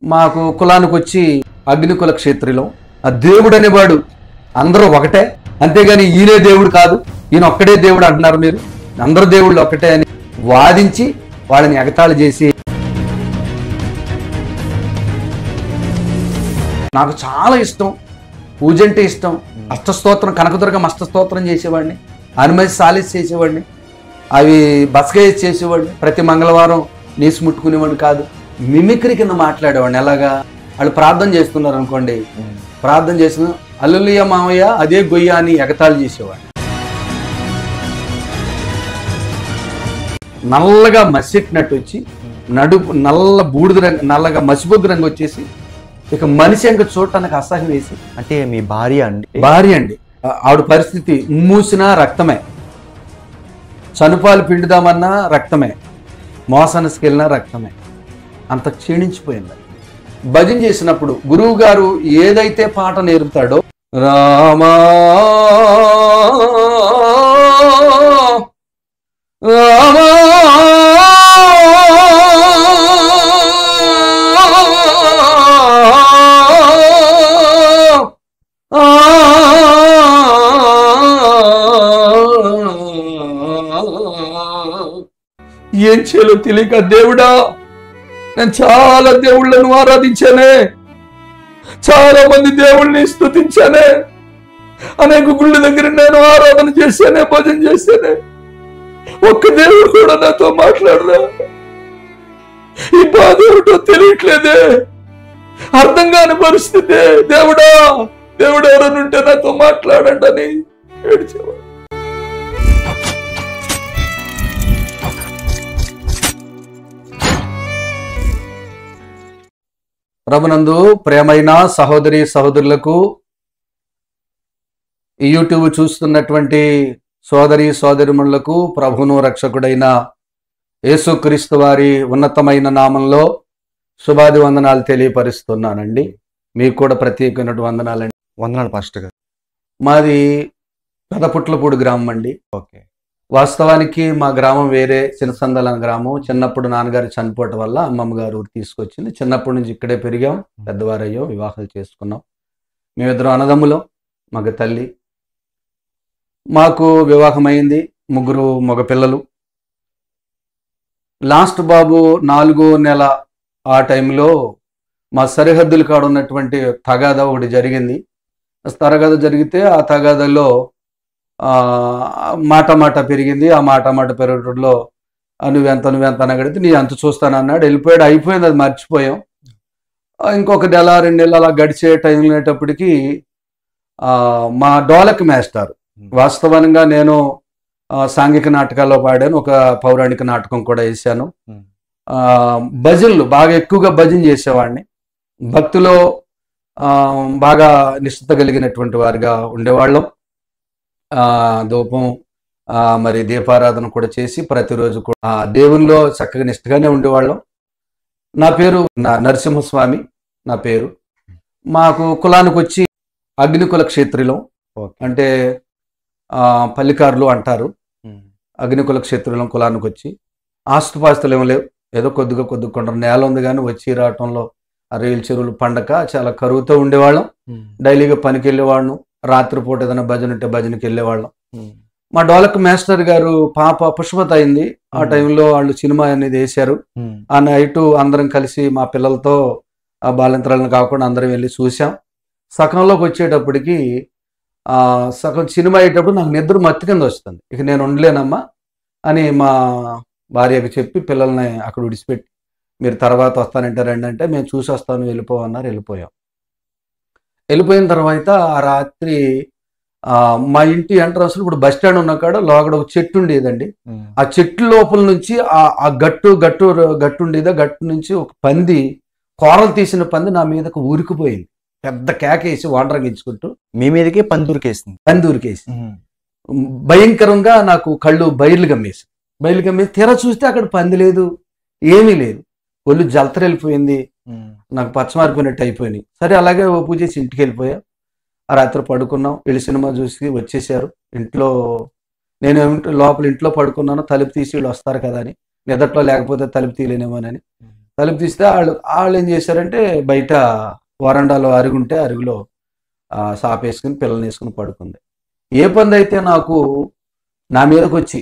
మాకు కులానికి వచ్చి అగ్నికుల క్షేత్రిలో ఆ దేవుడు అనేవాడు అందరూ ఒకటే అంతేగాని ఈయనే దేవుడు కాదు ఈయన ఒక్కడే దేవుడు అంటున్నారు మీరు అందరు దేవుళ్ళు ఒక్కటే అని వాదించి వాళ్ళని ఎగతాళి చేసి నాకు చాలా ఇష్టం పూజ అంటే ఇష్టం అష్టస్తోత్రం కనకదుర్గం అష్టస్తోత్రం చేసేవాడిని హనుమతి సాలిస్ చేసేవాడిని అవి బసకేసి చేసేవాడిని ప్రతి మంగళవారం నీసు ముట్టుకునేవాడిని కాదు మిమిక్రీ కింద మాట్లాడేవాడిని ఎలాగా వాళ్ళు ప్రార్థన చేస్తున్నారు అనుకోండి ప్రార్థన చేసిన అల్లుయ్య మామయ్య అదే గొయ్య అని ఎగతాళి చేసేవాడిని నల్లగా మసెట్టినట్టు వచ్చి నడుపు నల్ల బూడిద రంగు నల్లగా మసిబొద్దు రంగు వచ్చేసి ఇక మనిషి ఇంకా చూడటానికి అసహ్యం వేసి అంటే మీ భార్య అండి భార్య అండి ఆ- ఆవిడ పరిస్థితి మూసినా రక్తమే చనుపాలు పిండుదామన్నా రక్తమే మోసానికి వెళ్ళినా రక్తమే అంత క్షీణించిపోయింది భజన చేసినప్పుడు గురువు గారు ఏదైతే పాట నేర్పుతాడో రామా రామా ఏం చేయాలో తెలియక దేవుడా నేను చాలా దేవుళ్ళను ఆరాధించానే చాలా మంది దేవుళ్ళని స్తుతించానే అనేక గుళ్ళ దగ్గర నేను ఆరాధన చేశానే భజన చేశానే ఒక్క దేవుడు కూడా నాతో మాట్లాడరా ఈ బాధ ఏమిటో తెలియట్లేదే అర్థం కాని పరిస్థితి దేవుడా దేవుడు ఎవరైనా ఉంటే నాతో మాట్లాడండి అని ఏడ్చేవాడు ప్రభునందు ప్రేమైన సహోదరి సహోదరులకు ఈ యూట్యూబ్ చూస్తున్నటువంటి సోదరి సోదరిమణులకు ప్రభును రక్షకుడైన యేసుక్రీస్తు వారి ఉన్నతమైన నామంలో శుభాది వందనాలు తెలియపరుస్తున్నానండి మీకు కూడా ప్రత్యేకమైన వందనాలండి వందనాలు పాస్టర్ గారు మాది పెదపుట్లపూడి గ్రామం అండి ఓకే వాస్తవానికి మా గ్రామం వేరే చిన్నసందల గ్రామం చిన్నప్పుడు నాన్నగారు చనిపోవటం వల్ల అమ్మమ్మ గారు ఊరు తీసుకొచ్చింది చిన్నప్పటి నుంచి ఇక్కడే పెరిగాం పెద్దవారయ్యాం వివాహాలు చేసుకున్నాం మేమిద్దరం అన్నదమ్ములం మగ తల్లి మాకు వివాహమైంది ముగ్గురు మగ పిల్లలు లాస్ట్ బాబు నాలుగో నెల ఆ టైంలో మా సరిహద్దుల కాడ ఉన్నటువంటి తగాద ఒకటి జరిగింది తగాద జరిగితే ఆ తగాదలో ఆ, మాట మాట పెరిగింది ఆ మాట మాట పెరగడంలో "ఆ, నువ్వెంత నువ్వెంత అనగడితే నీ అంత చూస్తాను అన్నాడు వెళ్ళిపోయాడు అయిపోయింది అది మర్చిపోయాం ఆ, ఇంకొక నెల రెండు నెలలు అలా గడిచే టైం లేటప్పటికి ఆ, మా డోలక్ మాస్టర్ వాస్తవంగా నేను ఆ, సాంఘిక నాటకాల్లో పాడాను ఒక పౌరాణిక నాటకం కూడా వేశాను Hmm. ఆ, భజనలు బాగా ఎక్కువగా భజన చేసేవాడిని భక్తిలో ఆ, బాగా నిష్ఠత కలిగినటువంటి వారిగా ఉండేవాళ్ళం ఆ, ధూపం ఆ, మరి దీపారాధన కూడా చేసి ప్రతిరోజు కూడా ఆ, దేవునిలో చక్కగా నిష్ఠగానే ఉండేవాళ్ళం నా పేరు నా- నరసింహస్వామి నా పేరు మాకు కులానికి వచ్చి అగ్నికుల క్షేత్రిలో ఓకే అంటే ఆ, పల్లికారులు అంటారు అగ్నికుల క్షేత్రులం కులానికి వచ్చి ఆస్తుపాస్తులు ఏమి లేవు ఏదో కొద్దిగా కొద్దిగా కొంటారు నేల ఉంది కానీ వచ్చి రావటంలో ఆ రేలు చెరువులు పండక చాలా కరువుతో ఉండేవాళ్ళం డైలీగా పనికి వెళ్ళేవాళ్ళం రాత్రిపూట ఏదైనా భజన ఉంటే భజనకి వెళ్ళేవాళ్ళం మా డోలక్ మాస్టర్ గారు పాప పుష్పత అయింది ఆ Hmm. టైంలో వాళ్ళు సినిమా అనేది వేశారు ఆ నైట్ అందరం కలిసి మా పిల్లలతో ఆ బాలింతరాలను కాకుండా అందరం వెళ్ళి చూసాం సగంలోకి వచ్చేటప్పటికి ఆ సగం సినిమా అయ్యేటప్పుడు నాకు నిద్ర మత్తి కింద వస్తుంది ఇక నేను ఉండలేనమ్మా అని మా భార్యకు చెప్పి పిల్లల్ని అక్కడ విడిచిపెట్టి మీరు తర్వాత వస్తానంటే రండి అంటే మేము చూసి వస్తాను వెళ్ళిపోవన్నారు వెళ్ళిపోయాం వెళ్ళిపోయిన తర్వాత ఆ రాత్రి ఆ, మా ఇంటి ఎంట్రన్స్ ఇప్పుడు బస్ స్టాండ్ ఉన్న కాడ లోగడ ఒక చెట్టు ఉండేదండి ఆ చెట్టు లోపల నుంచి ఆ ఆ గట్టు గట్టు గట్టు ఉండేదా గట్టు నుంచి ఒక పంది కూరలు తీసిన పంది నా మీదకు ఊరికిపోయింది పెద్ద కేకేసి వాటర్ ఇచ్చుకుంటూ మీ మీదకే పందురికేసింది పంది ఊరికేసి భయంకరంగా నాకు కళ్ళు బయర్లు గమ్మేసి బయలు గమ్మేసి తీరా చూస్తే అక్కడ పంది లేదు ఏమీ లేదు ఒళ్ళు జలతరెళ్ళిపోయింది నాకు పచ్చమారిపోయినట్టు అయిపోయినాయి సరే అలాగే ఓ పూజ చేసి ఇంటికి వెళ్ళిపోయా ఆ రాత్రి పడుకున్నాం వెళ్ళి సినిమా చూసి వచ్చేసారు ఇంట్లో నేను ఏమిటి లోపల ఇంట్లో పడుకున్నాను తలుపు తీసి వీళ్ళు వస్తారు కదా అని నిదట్లో లేకపోతే తలుపు తీయలేనేమోనని తలుపు తీస్తే వాళ్ళు వాళ్ళు ఏం చేశారంటే బయట వరండాలో అరుగుంటే అరుగులో ఆ, సాప వేసుకుని పిల్లల్ని వేసుకుని పడుకుంది ఏ పంది అయితే నాకు నా మీదకి వచ్చి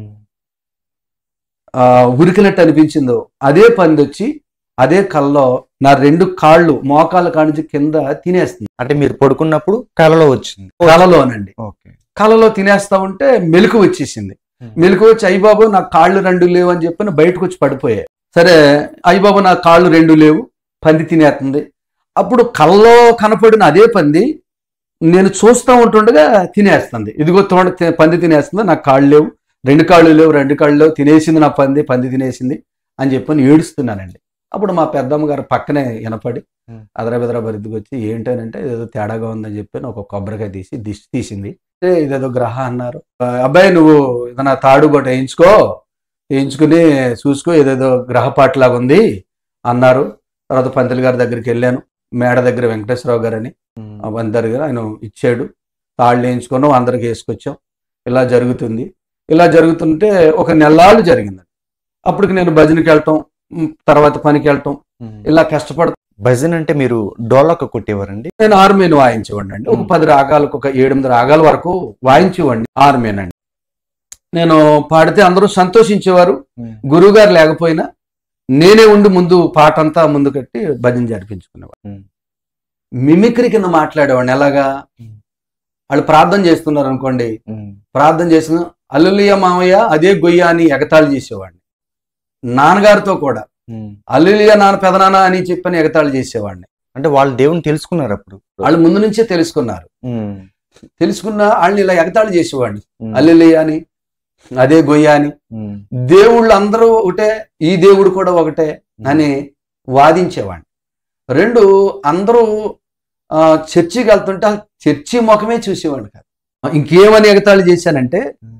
ఆ, ఉరికినట్టు అనిపించిందో అదే పంది వచ్చి అదే కల్లో నా రెండు కాళ్ళు మోకాళ్ళ కానించి కింద తినేస్తుంది అంటే మీరు పడుకున్నప్పుడు కలలో వచ్చింది కలలోనండి ఓకే కలలో తినేస్తా ఉంటే మెలకు వచ్చేసింది మెలకు వచ్చి అయ్యబాబు నా కాళ్ళు రెండు లేవు అని చెప్పి బయటకు వచ్చి పడిపోయాయి సరే అయ్యబాబు నా కాళ్ళు రెండు లేవు పంది తినేస్తుంది అప్పుడు కల్లో కనపడిన అదే పంది నేను చూస్తూ ఉంటుండగా తినేస్తుంది ఇదిగో తోట తి- పంది తినేస్తుంది నాకు కాళ్ళు లేవు రెండు కాళ్ళు లేవు రెండు కాళ్ళు లేవు తినేసింది నా పంది పంది తినేసింది అని చెప్పని ఏడుస్తున్నానండి అప్పుడు మా పెద్దమ్మ గారు పక్కనే వినపడి Hmm. అదరా బెదరా బరిద్దుకు వచ్చి ఏంటనంటే ఏదో తేడాగా ఉందని చెప్పి ఒక కొబ్బరికాయ తీసి దిష్టి తీసింది "ఏ, ఇదేదో గ్రహ అన్నారు "ఆ, అబ్బాయి నువ్వు ఏదైనా తాడు కూడా వేయించుకో వేయించుకుని చూసుకో ఏదేదో గ్రహపాట్లాగా ఉంది అన్నారు తర్వాత పంతులు గారి దగ్గరికి వెళ్ళాను మేడ దగ్గర వెంకటేశ్వరరావు గారని ఆ వంద దగ్గర ఆయన ఇచ్చాడు తాళ్ళు వేయించుకున్నాం అందరికి వేసుకొచ్చాం ఇలా జరుగుతుంది ఇలా జరుగుతుంటే ఒక నెల్లాళ్ళు జరిగింది అప్పటికి నేను భజనకి వెళ్ళటం ఉమ్, తర్వాత పనికి వెళ్ళటం ఇలా కష్టపడుతూ భజన్ అంటే మీరు డోలక కొట్టేవారండి నేను ఆర్మీని వాయించేవాడిని అండి ఒక మ్మ్. పది రాగాలకు ఒక ఏడెనిమిది రాగాల వరకు వాయించేవాడిని ఆర్మీనండి నేను పాడితే అందరూ సంతోషించేవారు గురువు గారు లేకపోయినా నేనే ఉండి ముందు పాట అంతా ముందు కట్టి భజన జరిపించుకునేవాడు మ్మ్. మిమిక్రీ కింద మాట్లాడేవాడిని ఎలాగా మ్మ్. వాళ్ళు ప్రార్థన చేస్తున్నారు అనుకోండి ప్రార్థన చేసిన అల్లులియ మామయ్య అదే గొయ్య అని ఎగతాళి చేసేవాడిని నాన్నగారితో కూడా అల్లులియ నాన్న పెదనాన్న అని చెప్పని ఎగతాళి చేసేవాడిని అంటే వాళ్ళు దేవుని తెలుసుకున్నారు అప్పుడు వాళ్ళు ముందు నుంచే తెలుసుకున్నారు ఉమ్. తెలుసుకున్న వాళ్ళని ఇలా ఎగతాళి చేసేవాడిని ఉమ్. అల్లులియ అని అదే గొయ్య అని ఉమ్. దేవుళ్ళు అందరూ ఒకటే ఈ దేవుడు కూడా ఒకటే అని వాదించేవాడిని రెండు అందరూ ఆ, చర్చికి వెళ్తుంటే ఆ చర్చి ముఖమే చూసేవాడిని కాదు ఇంకేమని ఎగతాళి చేశానంటే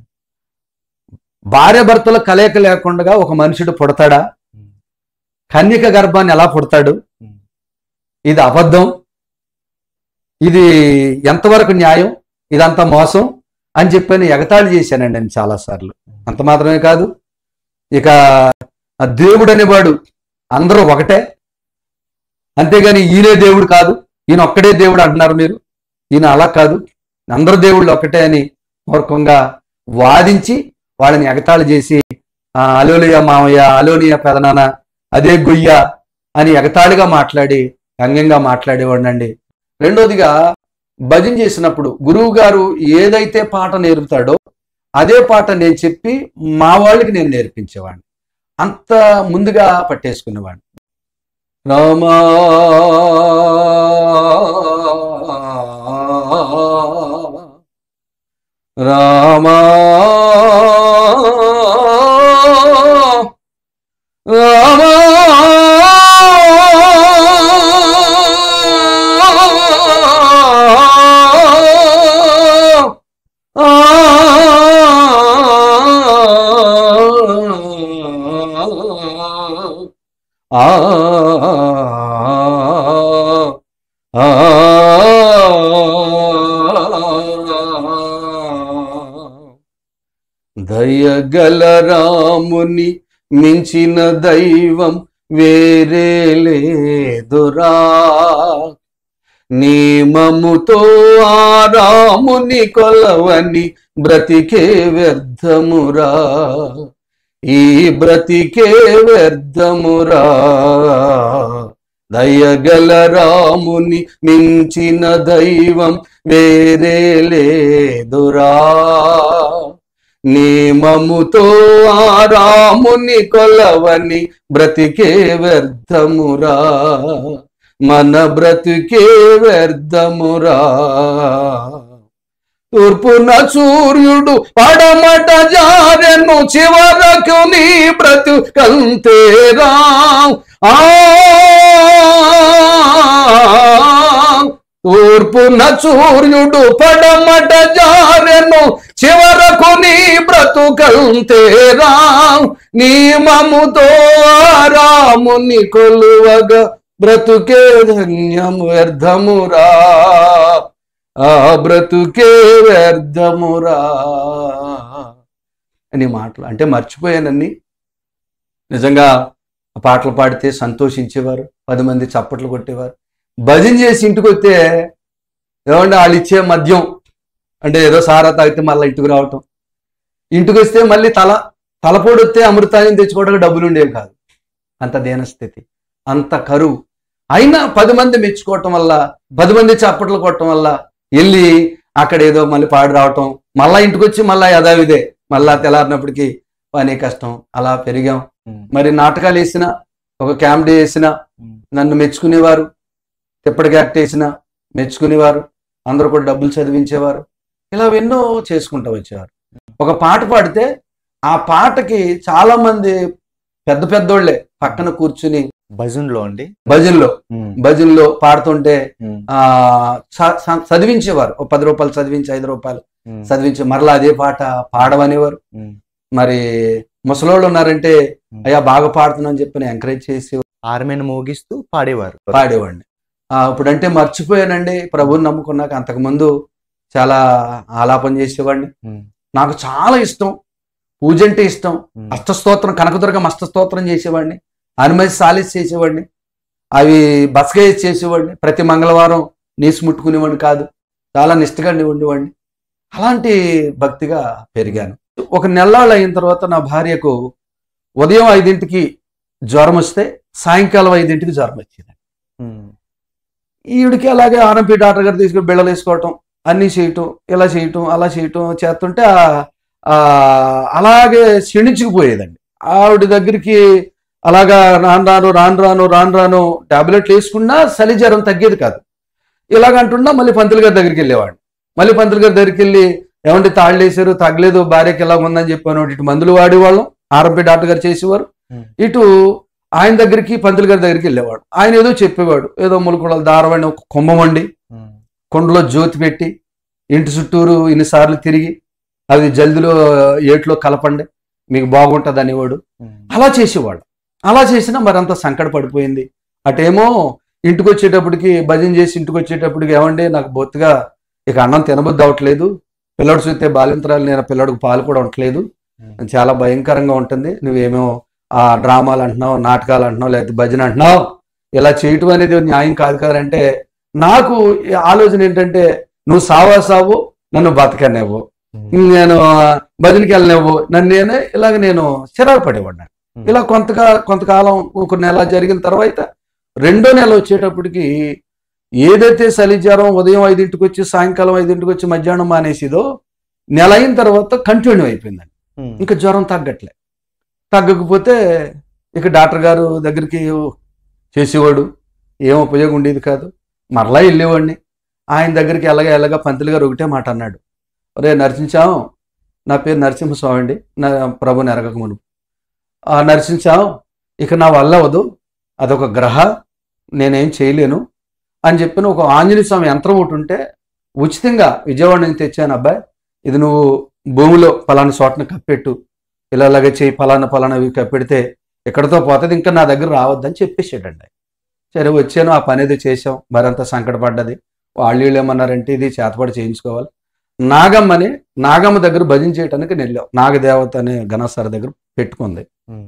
భార్య భర్తల కలయిక లేకుండా ఒక మనుషుడు పుడతాడా ఉమ్. కన్యక గర్భాన్ని ఎలా పుడతాడు ఉమ్. ఇది అబద్ధం ఇది ఎంతవరకు న్యాయం ఇదంతా మోసం అని చెప్పని ఎగతాళి చేశానండి నేను చాలాసార్లు అంత మాత్రమే కాదు ఇక ఆ దేవుడు అనేవాడు అందరూ ఒకటే అంతేగాని ఈయనే దేవుడు కాదు ఈయన ఒక్కడే దేవుడు అంటున్నారు మీరు ఈయన అలా కాదు అందరు దేవుళ్ళు ఒకటే అని మూర్ఖంగా వాదించి వాళ్ళని ఎగతాళి చేసి ఆ, అలోలియ మామయ్య అలోనియ పెదనాన్న అదే గుయ్య అని ఎగతాళిగా మాట్లాడి వ్యంగ్యంగా మాట్లాడేవాడినండి రెండోదిగా భజన చేసినప్పుడు గురువు గారు ఏదైతే పాట నేర్పుతాడో అదే పాట నేను చెప్పి మా వాళ్ళకి నేను నేర్పించేవాడిని అంత ముందుగా పట్టేసుకునేవాడిని రామా రామా రామా ఆ దయగల రాముని మించిన దైవం వేరే లేదురా నియమముతో ఆ రాముని కొలవని బ్రతికే వ్యర్థమురా ఈ బ్రతికే వ్యర్థమురా దయగల రాముని మించిన దైవం వేరే లేదురా నియమముతో ఆ రాముని కొలవని బ్రతికే వ్యర్థమురా మన బ్రతికే వ్యర్థమురా తూర్పున సూర్యుడు పడమట జారెను చివరకు నీ బ్రతుకంతేరా ఆ తూర్పున సూర్యుడు పడమట జారెను చివరకు నీ బ్రతుకంతేరా నియమముతో ఆ రాముని కొలువగా బ్రతుకే ధన్యము వ్యర్థమురా ఆ బ్రతుకే వ్యర్థమురా అని మాటలు అంటే మర్చిపోయానని నిజంగా ఆ పాటలు పాడితే సంతోషించేవారు పది మంది చప్పట్లు కొట్టేవారు భజన చేసి ఇంటికి వస్తే ఏమంటే వాళ్ళు ఇచ్చే మద్యం అంటే ఏదో సారా తాగితే మళ్ళీ ఇంటికి రావటం ఇంటికి వస్తే మళ్ళీ తల తలపోడు వస్తే అమృతాన్ని తెచ్చుకోవడానికి డబ్బులు ఉండేవి కాదు అంత దీనస్థితి అంత కరువు అయినా పది మంది మెచ్చుకోవటం వల్ల పది మంది చప్పట్లు కొట్టడం వల్ల వెళ్ళి అక్కడ ఏదో మళ్ళీ పాడి రావటం మళ్ళా ఇంటికి వచ్చి మళ్ళా యథావిదే మళ్ళా తెల్లారినప్పటికీ పని కష్టం అలా పెరిగాం ఉమ్, మరి నాటకాలు వేసిన ఒక కామెడీ వేసిన ఉమ్, నన్ను మెచ్చుకునేవారు తిప్పటికి యాక్ట్ వేసిన మెచ్చుకునేవారు అందరూ కూడా డబ్బులు చదివించేవారు ఇలా ఎన్నో చేసుకుంటూ వచ్చేవారు ఒక పాట పాడితే ఆ పాటకి చాలా మంది పెద్ద పెద్దోళ్ళే పక్కన కూర్చుని భజన్లో అండి భజన్లో ఉమ్, భజన్లో పాడుతుంటే ఉమ్, ఆ చ- చ- చదివించేవారు ఒక పది రూపాయలు చదివించి ఐదు రూపాయలు ఉమ్, చదివించి మరలా అదే పాట పాడమనేవారు ఉమ్. మరి ముసలోళ్ళు ఉన్నారంటే అయ్యా బాగా పాడుతున్నాను చెప్పి ఎంకరేజ్ చేసి ఆర్మీని మోగిస్తూ పాడేవారు పాడేవాడిని ఆ, ఇప్పుడంటే మర్చిపోయానండి ప్రభువుని నమ్ముకున్నాక అంతకుముందు చాలా ఆలాపన చేసేవాడిని ఉమ్, నాకు చాలా ఇష్టం పూజ అంటే ఇష్టం ఉమ్, అష్టస్తోత్రం కనకదుర్గం అష్టస్తోత్రం చేసేవాడిని హనుమతి సాలిస్ చేసేవాడిని అవి బసగా వేసి చేసేవాడిని ప్రతి మంగళవారం నీసు ముట్టుకునేవాడిని కాదు చాలా నిష్ఠగా ఉండేవాడిని అలాంటి భక్తిగా పెరిగాను ఒక నెల్లాళ్ళు అయిన తర్వాత నా భార్యకు ఉదయం ఐదింటికి జ్వరం వస్తే సాయంకాలం ఐదింటికి జ్వరం వచ్చింది ఉమ్, ఈవిడికి అలాగే ఆర్ఎంపీ డాక్టర్ గారు తీసుకుని బిళ్ళలు వేసుకోవటం అన్నీ చేయటం ఇలా చేయటం అలా చేయటం చేస్తుంటే ఆ- ఆ అలాగే క్షీణించుకుపోయేదండి ఆవిడ దగ్గరికి అలాగా రాను రాను రాను రాను రాను రాను టాబ్లెట్లు వేసుకున్నా చలి జ్వరం తగ్గేది కాదు ఇలాగ అంటున్నా మళ్ళీ పంతులు గారి దగ్గరికి వెళ్ళేవాడిని మళ్ళీ పంతులు గారి దగ్గరికి వెళ్ళి ఏమంటే తాళ్ళు వేసారు తగ్గలేదు భార్యకి ఎలా ఉందని చెప్పాను ఇటు మందులు వాడేవాళ్ళం ఆర్ఎంపీ డాక్టర్ గారు చేసేవారు Hmm. ఇటు ఆయన దగ్గరికి పంతులు గారి దగ్గరికి వెళ్ళేవాడు ఆయన ఏదో చెప్పేవాడు ఏదో ములుకుడలు దారవాడిని ఒక కుంభం వండి ఉమ్, కొండలో జ్యోతి పెట్టి ఇంటి చుట్టూరు ఇన్నిసార్లు తిరిగి అది జల్దిలో ఏట్లో కలపండి మీకు బాగుంటుంది అనేవాడు ఉమ్, అలా చేసేవాడు అలా చేసినా మరంత సంకట పడిపోయింది అటేమో ఇంటికి వచ్చేటప్పటికి భజన చేసి ఇంటికి వచ్చేటప్పటికి ఏమండి నాకు బొత్తుగా ఇక అన్నం తినబుద్ధి అవట్లేదు పిల్లడు చూస్తే బాలింతరాలు నేను పిల్లడికి పాలు కూడా ఉండట్లేదు ఉమ్, చాలా భయంకరంగా ఉంటుంది నువ్వేమో ఆ డ్రామాలు అంటున్నావు నాటకాలు అంటున్నావు లేకపోతే భజన అంటున్నావు ఇలా చేయటం అనేది న్యాయం కాదు కదంటే నాకు ఈ ఆలోచన ఏంటంటే నువ్వు సావా సావు నన్ను బతకనేవు ఉమ్, నేను భజనకి వెళ్ళనేవు నన్ను నేనే ఇలాగ నేను చిరాకు పడేవాడిని ఉమ్, ఇలా కొంతగా కొంతకాలం ఒక నెల జరిగిన తర్వాత రెండో నెల వచ్చేటప్పటికి ఏదైతే చలి జ్వరం ఉదయం ఐదింటికి వచ్చి సాయంకాలం ఐదింటికి వచ్చి మధ్యాహ్నం మానేసిదో నెల అయిన తర్వాత కంటిన్యూ అయిపోయిందండి ఉమ్, ఇంకా జ్వరం తగ్గట్లే తగ్గకపోతే ఇక డాక్టర్ గారు దగ్గరికి చేసేవాడు ఏం ఉపయోగం ఉండేది కాదు మరలా వెళ్ళేవాడిని ఆయన దగ్గరికి ఎలాగ ఎలాగ పంతులు గారు ఒకటే మాట అన్నాడు ఒరే నరసించాం నా పేరు నరసింహస్వామి అండి నా ప్రభు నెరగక మును ఆ నరసించాం ఇక నా వల్ల అవదు అదొక గ్రహ నేనేం చేయలేను అని చెప్పిన ఒక ఆంజనేయ స్వామి యంత్రం ఒకటి ఉంటే ఉచితంగా విజయవాడ నుంచి తెచ్చాను అబ్బాయి ఇది నువ్వు భూమిలో పలానా చోటను కప్పెట్టు ఇలా ఇలాగే చేయి పలానా పలానా ఇవి కప్పెడితే ఎక్కడితో పోతుంది ఇంకా నా దగ్గర రావద్దని చెప్పేసాడండి సరే వచ్చాను ఆ పని ఏదో చేసాం మరంత సంకటపడ్డది వాళ్ళు వీళ్ళు ఏమన్నారంటే ఇది చేతపడి చేయించుకోవాలి నాగమ్మని నాగమ్మ దగ్గర భజన చేయడానికి నేను వెళ్ళాం నాగదేవత అనే ఘనసార దగ్గర పెట్టుకుంది ఉమ్,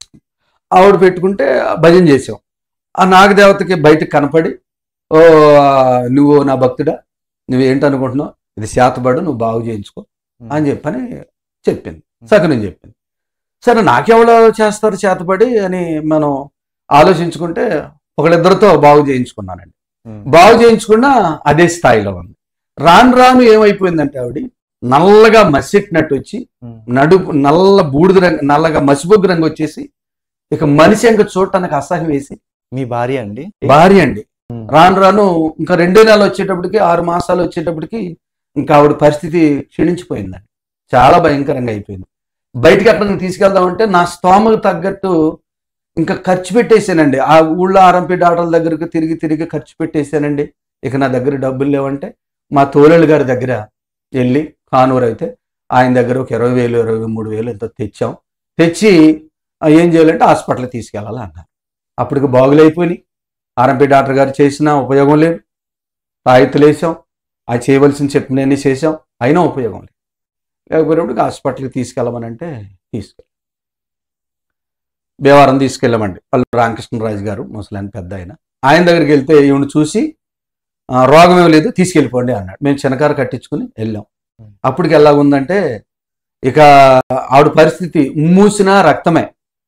ఆవిడ పెట్టుకుంటే భజన చేసాం ఆ నాగదేవతకి బయటకు కనపడి ఓ ఆ, నువ్వు నా భక్తుడా నువ్వేంటనుకుంటున్నావు ఇది శాతపడు నువ్వు బాగు చేయించుకో ఉమ్, అని చెప్పని చెప్పింది సకనం చెప్పింది సరే నాకెవడో చేస్తారు చేతపడి అని మనం ఆలోచించుకుంటే ఒకళ్ళిద్దరితో బాగు చేయించుకున్నానండి ఉమ్, బాగు చేయించుకున్నా అదే స్థాయిలో ఉంది రాను రాను ఏమైపోయిందంటే ఆవిడ నల్లగా మసిట్టినట్టు వచ్చి ఉమ్, నడుపు నల్ల బూడిద రంగు నల్లగా మసిబొగ్గు రంగు వచ్చేసి ఇక మనిషి ఇంకా చూడటానికి అసహ్యం వేసి మీ భార్య అండి భార్య అండి ఉమ్, రాను రాను ఇంకా రెండో నెలలు వచ్చేటప్పటికి ఆరు మాసాలు వచ్చేటప్పటికి ఇంకా ఆవిడ పరిస్థితి క్షీణించిపోయిందండి చాలా భయంకరంగా అయిపోయింది బయటికి ఎక్కడికి తీసుకెళ్దామంటే నా స్తోమకు తగ్గట్టు ఇంకా ఖర్చు పెట్టేశానండి ఆ ఊళ్ళో ఆర్ఎంపీ డాక్టర్ల దగ్గరకు తిరిగి తిరిగి ఖర్చు పెట్టేశానండి ఇక నా దగ్గర డబ్బులు లేవంటే మా తోలేళ్ళు గారి దగ్గర వెళ్ళి కానూరు అయితే ఆయన దగ్గర ఒక ఇరవై వేలు ఇరవై మూడు వేలు ఎంతో తెచ్చాం తెచ్చి ఆ, ఏం చేయాలంటే హాస్పిటల్కి తీసుకెళ్ళాలి అన్నారు అప్పటికి బాగులైపోయినాయి ఆర్ఎంపీ డాక్టర్ గారు చేసినా ఉపయోగం లేదు తాయెత్తులు వేసాం ఆ చేయవలసిన చెప్పినవన్నీ చేసాం అయినా ఉపయోగం లేదు లేకపోయినప్పుడు హాస్పిటల్కి తీసుకెళ్ళమని అంటే తీసుకెళ్ళి భీమవరం తీసుకెళ్ళామండి వాళ్ళు రామకృష్ణరాజు గారు ముసలాయన పెద్ద ఆయన ఆయన దగ్గరికి వెళ్తే ఈవిడ చూసి "ఆ, రోగం ఏం లేదు తీసుకెళ్ళిపోండి అన్నాడు మేము చిన్నకారు కట్టించుకుని వెళ్ళాం అప్పటికి ఎలా ఉందంటే ఇక ఆవిడ పరిస్థితి ఉమ్మూసినా రక్తమే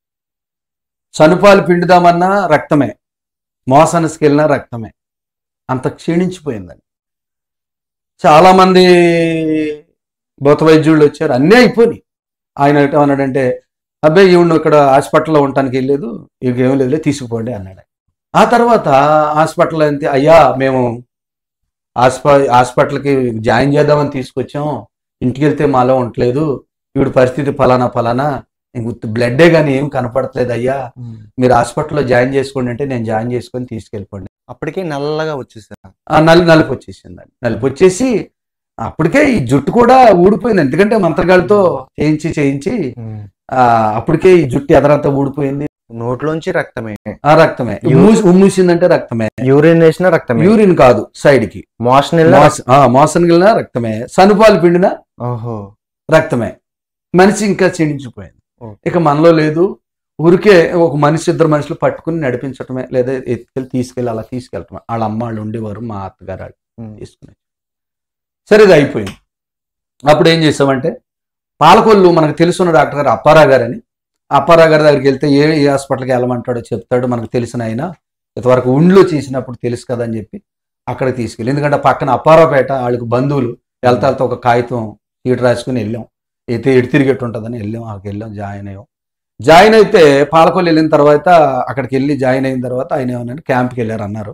చనుపాలు పిండుదామన్నా రక్తమే మోసానికి వెళ్ళినా రక్తమే అంత క్షీణించిపోయిందండి చాలామంది భూత వైద్యుళ్ళు వచ్చారు అన్నీ అయిపోయినాయి ఆయన ఏమన్నాడంటే అబ్బాయి ఈవిడ ఇక్కడ హాస్పిటల్లో ఉండటానికి వెళ్ళలేదు ఇక ఏం లేదులే తీసుకుపోండి అన్నాడు ఆ తర్వాత హాస్పిటల్ అంతే అయ్యా మేము హాస్ప హాస్పిటల్కి జాయిన్ చేద్దామని తీసుకొచ్చాం ఇంటికి వెళ్తే మాలో ఉండట్లేదు ఈవిడ పరిస్థితి ఫలానా ఫలానా ఇంక బ్లడ్డే కానీ ఏం కనపడట్లేదు అయ్యా మీరు హాస్పిటల్లో జాయిన్ చేసుకోండి అంటే నేను జాయిన్ చేసుకొని తీసుకెళ్ళిపోండి అప్పటికే నల్లగా వచ్చేసారా ఆ నలి నలుపు వచ్చేసిందండి నలుపు వచ్చేసి అప్పటికే ఈ జుట్టు కూడా ఊడిపోయింది ఎందుకంటే మంత్రగాళ్ళతో చేయించి చేయించి ఆ అప్పటికే ఈ జుట్టు ఎదరంతా ఊడిపోయింది నోట్లోంచి రక్తమే ఆ రక్తమే ఉమ్మూసి- ఉమ్మూసిందంటే రక్తమే యూరిన్ వేసిన రక్తమే యూరిన్ కాదు సైడ్ కి మోషన్ వెళ్ళిన మోస- ఆ, మోసం వెళ్ళినా రక్తమే సనుపాలు పిండినా ఓహో రక్తమే మనిషి ఇంకా క్షీణించిపోయింది ఓకే. ఇక మనలో లేదు ఊరికే ఒక మనిషి ఇద్దరు మనుషులు పట్టుకుని నడిపించటమే లేదా ఎత్తుకెళ్ళి తీసుకెళ్ళి అలా తీసుకెళ్ళటమే వాళ్ళ అమ్మ వాళ్ళు ఉండేవారు మా అత్తగారు వాళ్ళు ఉమ్. తీసుకుని సరే ఇది అయిపోయింది అప్పుడు ఏం చేసామంటే పాలకొల్లు మనకు తెలుసున్న డాక్టర్ గారు అప్పారా గారు అని అప్పారా గారి దగ్గరికి వెళ్తే ఏ ఏ హాస్పిటల్కి వెళ్ళమంటాడో చెప్తాడు మనకు తెలిసిన ఆయన ఇంతవరకు ఉండ్లు చేసినప్పుడు తెలుసు కదా అని చెప్పి అక్కడికి తీసుకెళ్ళి ఎందుకంటే పక్కన అప్పారావుపేట వాళ్ళకి బంధువులు వెళ్తా వెళ్తా ఒక కాగితం సీట్ రాసుకుని వెళ్ళాం అయితే ఎటు తిరిగేట్టు ఉంటుందని వెళ్ళాం అక్కడికి వెళ్ళాం జాయిన్ అయ్యాం జాయిన్ అయితే పాలకొల్లు వెళ్ళిన తర్వాత అక్కడికి వెళ్ళి జాయిన్ అయిన తర్వాత ఆయన ఏమన్నా క్యాంప్కి వెళ్ళారు అన్నారు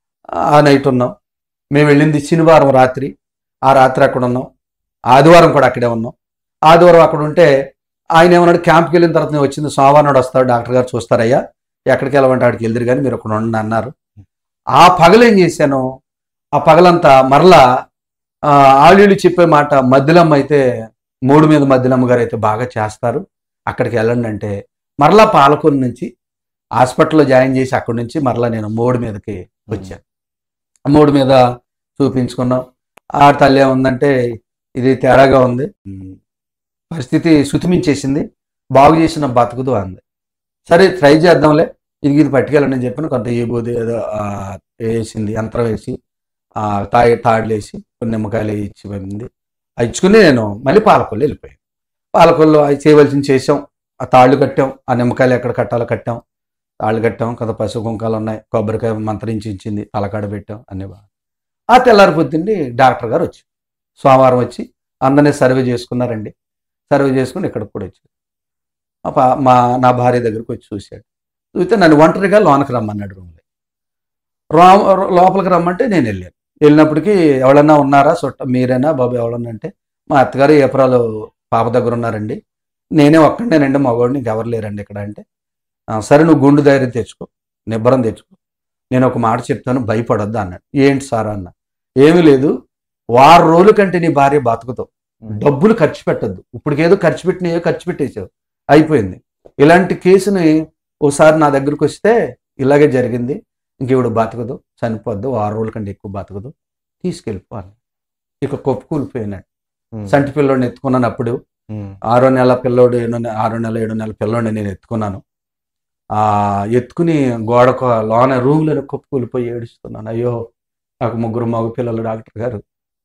ఆ నైట్ ఉన్నాం మేము వెళ్ళింది శనివారం రాత్రి ఆ రాత్రి అక్కడ ఉన్నాం ఆదివారం కూడా అక్కడే ఉన్నాం ఆదివారం అక్కడ ఉంటే ఆయన ఏమన్నాడు క్యాంప్కి వెళ్ళిన తర్వాత నేను వచ్చింది సోమవారం నాడు వస్తాడు డాక్టర్ గారు చూస్తారయ్యా ఎక్కడికి వెళ్ళమంటే ఆడికి వెళ్దురు కానీ మీరు అక్కడ ఉండండి అన్నారు ఆ పగలు ఏం చేశాను ఆ పగలంతా మరలా ఆ, ఆళ్ళీళ్ళు చెప్పే మాట మధ్యలమ్మ అయితే మూడు మీద మధ్యలమ్మ గారు అయితే బాగా చేస్తారు అక్కడికి వెళ్ళండి అంటే మరలా పాలకొల్లు నుంచి హాస్పిటల్లో జాయిన్ చేసి అక్కడి నుంచి మరలా నేను మూడు మీదకి వచ్చాను ఆ మూడు మీద చూపించుకున్నాం ఆ తల్లి ఏముందంటే ఇది తేడాగా ఉంది పరిస్థితి శుతిమించేసింది బాగు చేసిన బతుకుదు అంది సరే ట్రై చేద్దాంలే ఇది ఇది పట్టుకెళ్ళండి అని చెప్పిన కొంత ఏ బోధి ఏదో ఆ, వేసింది యంత్రం వేసి ఆ, తాయి తాడులు వేసి కొన్ని నిమ్మకాయలు ఇచ్చి పోయింది అది ఇచ్చుకుని నేను మళ్ళీ పాలకొల్లు వెళ్ళిపోయాను పాలకొల్లు అవి చేయవలసింది చేసాం ఆ తాళ్ళు కట్టాం ఆ నిమ్మకాయలు ఎక్కడ కట్టాలో కట్టాం తాళ్ళు కట్టాం కొంత పసుపు కుంకాలు ఉన్నాయి కొబ్బరికాయ మంత్రించి ఇచ్చింది తలకాడ పెట్టాం అన్ని బాగా ఆ తెల్లారి పొద్దుండి డాక్టర్ గారు వచ్చి సోమవారం వచ్చి అందరినీ సర్వే చేసుకున్నారండి సర్వే చేసుకుని ఇక్కడికి కూడా వచ్చారు మా పా- మా నా భార్య దగ్గరికి వచ్చి చూశాడు చూస్తే నన్ను ఒంటరిగా లోనకి రమ్మన్నాడు రూమ్లో రా లోపలికి రమ్మంటే నేను వెళ్ళాను వెళ్ళినప్పటికీ ఎవరన్నా ఉన్నారా చుట్ట మీరేనా బాబు ఎవరన్నా అంటే మా అత్తగారు ఏప్రాలు పాప దగ్గర ఉన్నారండి నేనే ఒక్కడేనండి మగవాడిని ఇంకెవరు లేరండి ఇక్కడ అంటే "ఆ, సరే నువ్వు గుండు ధైర్యం తెచ్చుకో నిబ్బరం తెచ్చుకో నేను ఒక మాట చెప్తాను భయపడొద్దు అన్నాడు ఏంటి సార్ అన్న ఏమీ లేదు వారం రోజుల కంటే నీ భార్య బతుకుతావు డబ్బులు ఖర్చు పెట్టద్దు ఇప్పటికేదో ఖర్చు పెట్టినాయో ఖర్చు పెట్టేసావు అయిపోయింది ఇలాంటి కేసుని ఓసారి నా దగ్గరకు వస్తే ఇలాగే జరిగింది ఇంక ఇవిడ బతకదు చనిపోద్దు ఆరు రోజుల కంటే ఎక్కువ బతకదు తీసుకెళ్ళిపోవాలి ఇక కొప్పు కూలిపోయినాడు ఉమ్. సంటి పిల్లోడిని ఎత్తుకున్నాను అప్పుడు ఉమ్. ఆరో నెల పిల్లోడు ఏడో నె- ఆరో నెల ఏడో నెల పిల్లోడిని నేను ఎత్తుకున్నాను ఆ ఎత్తుకుని గోడకు లోన రూమ్లో కొప్పు కూలిపోయి ఏడుస్తున్నాను అయ్యో నాకు ముగ్గురు మగ పిల్లలు డాక్టర్ గారు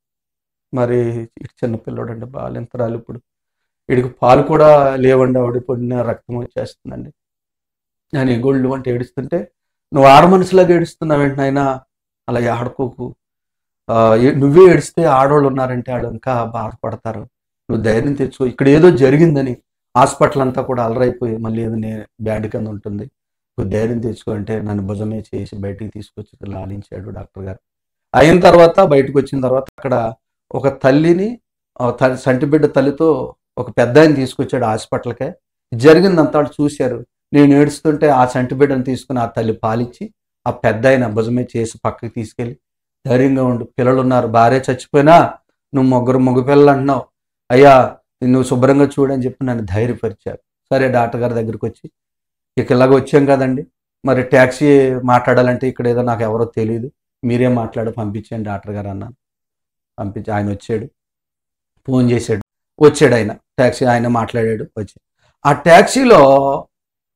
మరి ఇటు చిన్న పిల్లోడు అండి బాలింతరాలు ఇప్పుడు వీడికి పాలు కూడా లేవండి ఆవిడ పొడిన రక్తం వచ్చేస్తుందండి నేను ఈ గోళ్ళు అంటే ఏడుస్తుంటే నువ్వు ఆడ మనుషులాగా ఏడుస్తున్నావేంటి నాయనా అలా ఆడుకోకు ఆ, ఏ- నువ్వే ఏడిస్తే ఆడవాళ్ళు ఉన్నారంటే వాళ్ళు ఇంకా బాధపడతారు నువ్వు ధైర్యం తెచ్చుకో ఇక్కడ ఏదో జరిగిందని హాస్పిటల్ అంతా కూడా అలరైపోయి మళ్ళీ ఏదో నే బ్యాడ్ కింద ఉంటుంది నువ్వు ధైర్యం తెచ్చుకో అంటే నన్ను భుజమే చేసి బయటికి తీసుకొచ్చి లాలించాడు డాక్టర్ గారు అయిన తర్వాత బయటకు వచ్చిన తర్వాత అక్కడ ఒక తల్లిని ఆ తల్లి సంటిబిడ్డ తల్లితో ఒక పెద్ద ఆయన తీసుకొచ్చాడు హాస్పిటల్కే జరిగిందంతా వాళ్ళు చూశారు నేను ఏడుస్తుంటే ఆ సంటిబిడ్డను తీసుకుని ఆ తల్లి పాలిచ్చి ఆ పెద్ద ఆయన భుజమే చేసి పక్కకి తీసుకెళ్ళి ధైర్యంగా ఉండు పిల్లలు ఉన్నారు భార్య చచ్చిపోయినా నువ్వు ముగ్గురు మగ పిల్లలు అంటున్నావు అయ్యా నువ్వు శుభ్రంగా చూడని చెప్పి నన్ను ధైర్యపరిచారు సరే డాక్టర్ గారి దగ్గరికి వచ్చి ఇక ఇలాగ వచ్చాం కదండి మరి ట్యాక్సీ మాట్లాడాలంటే ఇక్కడ ఏదో నాకు ఎవరో తెలియదు మీరే మాట్లాడి పంపించండి డాక్టర్ గారు అన్నాను పంపించి ఆయన వచ్చాడు ఫోన్ చేశాడు వచ్చాడు ఆయన ట్యాక్సీ ఆయన మాట్లాడాడు వచ్చి ఆ ట్యాక్సీలో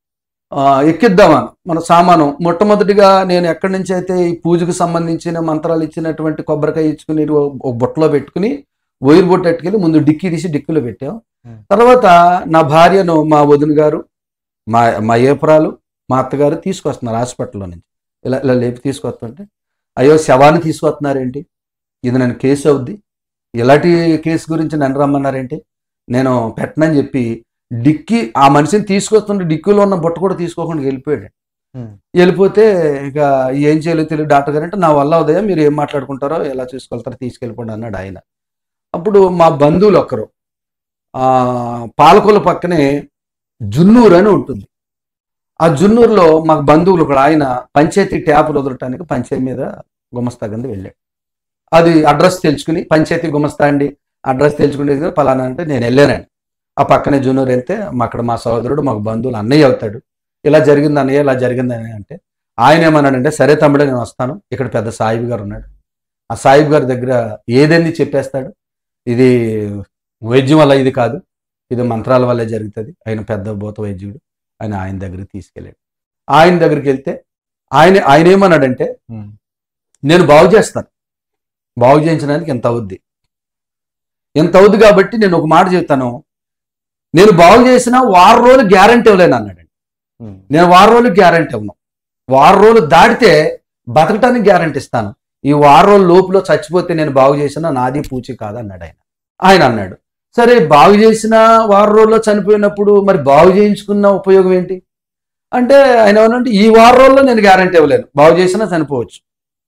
ఆ, ఎక్కిద్దామని మన సామాను మొట్టమొదటిగా నేను ఎక్కడి నుంచి అయితే ఈ పూజకు సంబంధించిన మంత్రాలు ఇచ్చినటువంటి కొబ్బరికాయ ఇచ్చుకుని ఓ- ఒక బుట్టలో పెట్టుకుని వైర్ బొట్టు ఎట్టుకెళ్ళి ముందు డిక్కీ తీసి డిక్కీలో పెట్టాం Hmm. తర్వాత నా భార్యను మా వదిన గారు మా మా ఏపురాలు మా అత్తగారు తీసుకొస్తున్నారు హాస్పిటల్లో నుంచి ఇలా ఇలా లేపి తీసుకొస్తుంటే అయ్యో శవాన్ని తీసుకొస్తున్నారేంటి ఇది నన్ను కేసు అవుద్ది ఇలాంటి కేసు గురించి నన్ను రమ్మన్నారేంటి నేను పెట్టనని చెప్పి డిక్కీ ఆ మనిషిని తీసుకొస్తుంటే డిక్కీలో ఉన్న బుట్ట కూడా తీసుకోకుండా వెళ్ళిపోయాడు Hmm. వెళ్ళిపోతే ఇక ఏం చేయలేదు తెలియదు డాక్టర్ గారు అంటే నా వల్ల ఉదయం మీరు ఏం మాట్లాడుకుంటారో ఎలా చూసుకెళ్తారో తీసుకెళ్ళిపోండి అన్నాడు ఆయన అప్పుడు మా బంధువులు ఒకరు ఆ, పాలకొల పక్కనే జున్నూరు అని ఉంటుంది ఆ జున్నూరులో మాకు బంధువులు ఒక ఆయన పంచాయతీ ట్యాపులు వదలటానికి పంచాయతీ మీద గుమస్తా కింద వెళ్ళాడు అది అడ్రస్ తెలుసుకుని పంచాయతీ గుమస్తా అండి అడ్రస్ తెలుసుకునే పలానా అంటే నేను వెళ్ళానండి ఆ పక్కనే జున్నూరు వెళ్తే మా అక్కడ మా సహోదరుడు మాకు బంధువులు అన్నయ్య అవుతాడు ఇలా జరిగింది అన్నయ్య ఇలా జరిగిందని అంటే ఆయన ఏమన్నాడంటే సరే తమ్ముడే నేను వస్తాను ఇక్కడ పెద్ద సాయిబు గారు ఉన్నాడు ఆ సాయిబు గారి దగ్గర ఏదేంది చెప్పేస్తాడు ఇది వైద్యం వల్ల ఇది కాదు ఇది మంత్రాల వల్లే జరుగుతుంది ఆయన పెద్ద భూత వైద్యుడు ఆయన ఆయన దగ్గరికి తీసుకెళ్ళాడు ఆయన దగ్గరికి వెళ్తే ఆయన ఆయన ఏమన్నాడంటే ఉమ్. నేను బాగు చేస్తాను బాగు చేయించడానికి ఎంత అవుద్ది ఎంత అవుద్ది కాబట్టి నేను ఒక మాట చెప్తాను నేను బాగు చేసిన వారం రోజులు గ్యారంటీ ఇవ్వలేను అన్నాడు ఉమ్. నేను వారం రోజులు గ్యారంటీ ఇవ్వను వారం రోజులు దాటితే బతకటానికి గ్యారంటీ ఇస్తాను ఈ వారం రోజుల లోపులో చచ్చిపోతే నేను బాగు చేసిన నాది పూచి కాదు అన్నాడు ఆయన ఆయన అన్నాడు సరే బాగు చేసిన వారం రోజుల్లో చనిపోయినప్పుడు మరి బాగు చేయించుకున్న ఉపయోగం ఏంటి అంటే ఆయన ఏమనంటే ఈ వారం రోజుల్లో నేను గ్యారంటీ ఇవ్వలేను బాగు చేసినా చనిపోవచ్చు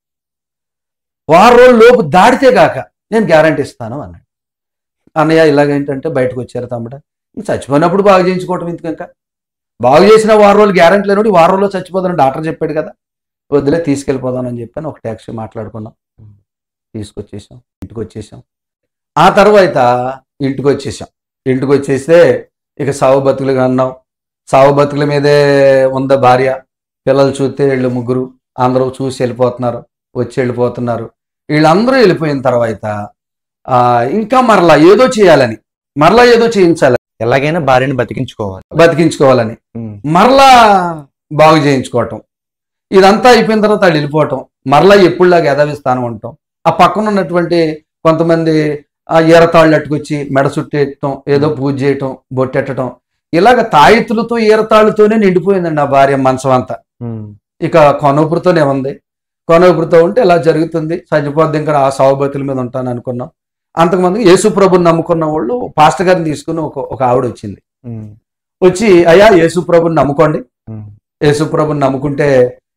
వారం రోజుల లోపు దాటితే కాక నేను గ్యారంటీ ఇస్తాను అన్నాడు అన్నయ్య ఇలాగేంటంటే బయటకు వచ్చారు తమ్ముడ ఇంక చచ్చిపోయినప్పుడు బాగు చేయించుకోవటం ఎందుకంక బాగు చేసిన వారం రోజులు గ్యారంటీ లేనప్పుడు ఈ వారం రోజులు చచ్చిపోతాను డాక్టర్ చెప్పాడు కదా వద్దులే తీసుకెళ్ళిపోదానని చెప్పాను ఒక ట్యాక్సీ మాట్లాడుకున్నాం తీసుకొచ్చేసాం ఇంటికి వచ్చేసాం ఆ తర్వాత ఇంటికి వచ్చేసాం ఇంటికి వచ్చేస్తే ఇక సావు బతుకులుగా అన్నాం సావు బతుకుల మీదే ఉంద భార్య పిల్లలు చూస్తే వీళ్ళు ముగ్గురు అందరూ చూసి వెళ్ళిపోతున్నారు వచ్చి వెళ్ళిపోతున్నారు వీళ్ళందరూ వెళ్ళిపోయిన తర్వాత ఆ, ఇంకా మరలా ఏదో చేయాలని మరలా ఏదో చేయించాలి ఎలాగైనా భార్యని బతికించుకోవాలి బతికించుకోవాలని ఉమ్. మరలా బాగు చేయించుకోవటం ఇదంతా అయిపోయిన తర్వాత వాళ్ళు వెళ్ళిపోవటం మరలా ఎప్పుడులాగా యథావిస్థానం ఉండటం ఆ పక్కన ఉన్నటువంటి కొంతమంది ఆ ఈరతాళ్ళు అట్టుకొచ్చి మెడ చుట్టేయటం ఏదో పూజ చేయటం బొట్టెట్టడం ఇలాగ తాయితులతో ఈరతాళ్ళతోనే నిండిపోయిందండి ఆ భార్య మనసం అంతా ఉమ్. ఇక కొనూపురితోనే ఉంది కొనూపురితో ఉంటే ఇలా జరుగుతుంది చచ్చిపోద్ది ఇంకా ఆ సావుబతుల మీద ఉంటాను అనుకున్నాం అంతకుమంది యేసుప్రభుని నమ్ముకున్న వాళ్ళు పాస్టర్ గారిని తీసుకుని ఒక ఒక ఆవిడ వచ్చింది ఉమ్. వచ్చి అయ్యా యేసుప్రభుని నమ్ముకోండి ఉమ్. యేసుప్రభుని నమ్ముకుంటే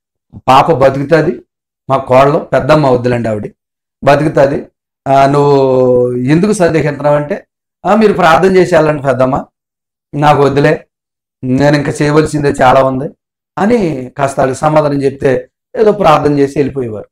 పాప బతుకుతుంది మా కోడలు పెద్దమ్మ వద్దులండి ఆవిడ బతుకుతుంది ఆ, నువ్వు ఎందుకు సందేహిస్తున్నావు అంటే "ఆ, మీరు ప్రార్థన చేసి వెళ్ళండి పెద్దమ్మ నాకు వద్దులే నేను ఇంకా చేయవలసిందే చాలా ఉంది అని కాస్త వాళ్ళకి సమాధానం చెప్తే ఏదో ప్రార్థన చేసి వెళ్ళిపోయేవారు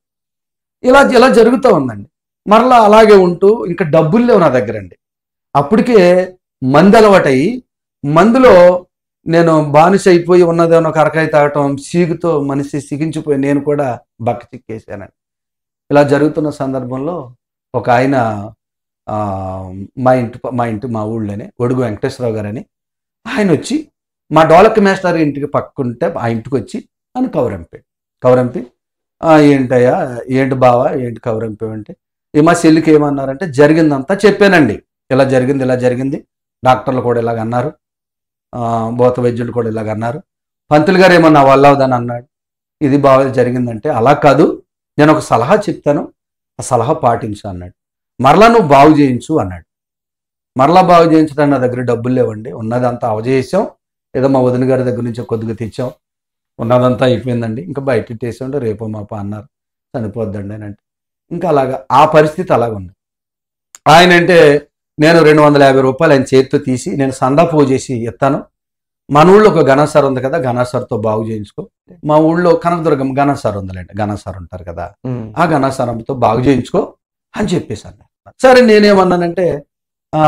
ఇలా ఇలా జరుగుతూ ఉందండి మరలా అలాగే ఉంటూ ఇంకా డబ్బులు లేవు నా దగ్గర అండి అప్పటికే మందు అలవాటయ్యి మందులో నేను బానిస అయిపోయి ఉన్నదేమో కరకాయ తాగటం సీగుతో మనిషి సిగించిపోయి నేను కూడా బక్క చిక్కేసానండి ఇలా జరుగుతున్న సందర్భంలో ఒక ఆయన ఆ, మా ఇంటి ప- మా ఇంటి మా ఊళ్ళోనే ఒడుగు వెంకటేశ్వరరావు గారని ఆయన వచ్చి మా డోలక్ మేస్టర్ ఇంటికి పక్కుంటే ఆ ఇంటికి వచ్చి అని కౌరంపాడు కౌరంపి "ఆ, ఏంటయ్యా ఏంటి బావా ఏంటి కౌరంపి అంటే ఈ మా చెల్లికి ఏమన్నారంటే జరిగిందంతా చెప్పానండి ఇలా జరిగింది ఇలా జరిగింది డాక్టర్లు కూడా ఇలాగ అన్నారు ఆ, భూత వైద్యులు కూడా ఇలాగ అన్నారు పంతులు గారు ఏమన్నా వల్ల అవుదని అన్నాడు ఇది బాగా జరిగిందంటే అలా కాదు నేను ఒక సలహా చెప్తాను ఆ సలహా పాటించు అన్నాడు మరలా నువ్వు బాగు చేయించు అన్నాడు మరలా బాగు చేయించడానికి నా దగ్గర డబ్బులు లేవండి ఉన్నదంతా అవజేసాం ఏదో మా వదిన గారి దగ్గర నుంచి కొద్దిగా తెచ్చాం ఉన్నదంతా అయిపోయిందండి ఇంకా బయట ఇట్టేసాం రేపో మాప అన్నారు చనిపోద్దండి అని అంటే ఇంకా అలాగా ఆ పరిస్థితి అలాగ ఉంది ఆయన అంటే నేను రెండు వందల యాభై రూపాయలు ఆయన చేతితో తీసి నేను సందా పూజ చేసి ఇస్తాను మన ఊళ్ళో ఒక ఘనసార్ ఉంది కదా ఘనసార్తో బాగు చేయించుకో మా ఊళ్ళో కనకదుర్గం ఘనసార్ ఉందిలేండి ఘనసార్ ఉంటారు కదా ఉమ్. ఆ ఘనసారంతో బాగు చేయించుకో అని చెప్పేశాను సరే నేనేమన్నానంటే ఆ,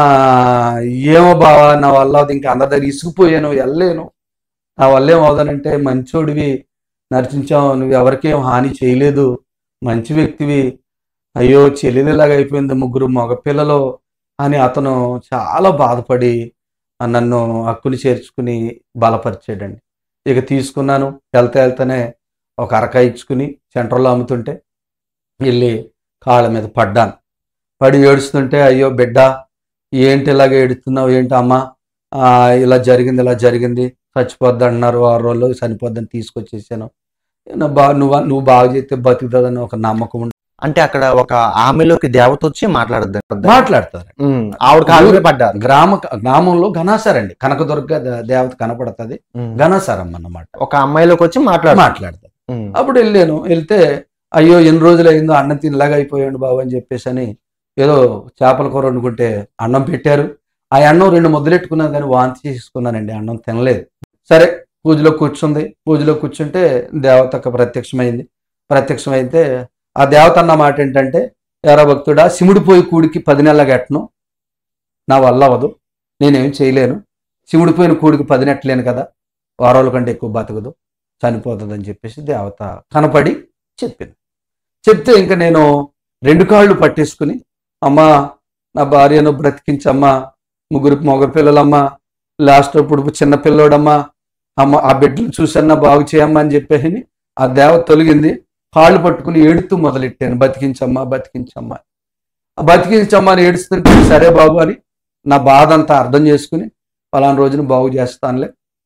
ఏమో బావా నా వల్ల అది ఇంకా అందరి దగ్గర ఇసుకుపోయాను వెళ్ళలేను నా వల్ల ఏమవుదానంటే మంచోడివి నర్చించావు నువ్వు ఎవరికేం హాని చేయలేదు మంచి వ్యక్తివి అయ్యో చెల్లెలిలాగా అయిపోయింది ముగ్గురు మగపిల్లలు అని అతను చాలా బాధపడి నన్ను హక్కుని చేర్చుకుని బలపరిచాడండి ఇక తీసుకున్నాను వెళ్తే వెళ్తానే ఒక అరకాయ ఇచ్చుకుని సెంటర్లో అమ్ముతుంటే వెళ్ళి కాళ్ళ మీద పడ్డాను పడి ఏడుస్తుంటే అయ్యో బిడ్డ ఏంటి ఇలాగ ఏడుస్తున్నావు ఏంటి అమ్మా ఆ, ఇలా జరిగింది ఇలా జరిగింది చచ్చిపోద్ది అంటున్నారు ఆరు రోజులు చనిపోద్దని తీసుకొచ్చేసాను నా బా నువ్వు నువ్వు బాగా చేస్తే బతుకుతుందని ఒక నమ్మకం ఉంది. అంటే అక్కడ ఒక ఆమెలోకి దేవత వచ్చి మాట్లాడద్దు మాట్లాడతారు ఆవిడ కాళ్ళ మీద పడ్డారు గ్రామ గ్రామంలో ఘనాసారండి కనకదుర్గ ద- దేవత కనపడుతుంది ఉమ్. ఘనాసారం అన్నమాట ఒక అమ్మాయిలోకి వచ్చి మాట్లాడు మాట్లాడతారు అప్పుడు వెళ్ళాను వెళ్తే అయ్యో ఎన్ని రోజులు అయిందో అన్నం తినలాగా అయిపోయాడు బాబు అని చెప్పేసి అని ఏదో చేపల కూర వండుకుంటే అన్నం పెట్టారు ఆ అన్నం రెండు ముద్దలెట్టుకున్నాను కానీ వాంతి చేసుకున్నానండి అన్నం తినలేదు సరే పూజలో కూర్చుంది పూజలో కూర్చుంటే దేవతకు ప్రత్యక్షమైంది ప్రత్యక్షమైతే ఆ దేవత అన్న మాట ఏంటంటే ఎరా భక్తుడా శివుడు పోయి కూడికి పది నెలల గట్టను నా వల్ల అవ్వదు నేనేం చేయలేను శివుడు పోయిన కూడికి పది నెట్టలేను కదా వారాల కంటే ఎక్కువ బతకదు చనిపోతుందని చెప్పేసి దేవత కనపడి చెప్పింది చెప్తే ఇంకా నేను రెండు కాళ్ళు పట్టేసుకుని అమ్మా నా భార్యను బ్రతికించమ్మా ముగ్గురు మొగరు పిల్లలమ్మా లాస్ట్ అప్పుడు చిన్న పిల్లోడమ్మా అమ్మ ఆ బిడ్డలు చూసన్నా బాగు చేయమ్మా అని చెప్పేసి ఆ దేవత తొలగింది కాళ్ళు పట్టుకుని ఏడుతూ మొదలెట్టాను బతికించమ్మా బతికించమ్మా ఆ బతికించమ్మా అని ఏడుస్తుంటే సరే బాబు అని నా బాధ అంతా అర్థం చేసుకుని పలానా రోజున బాగు చేస్తానులే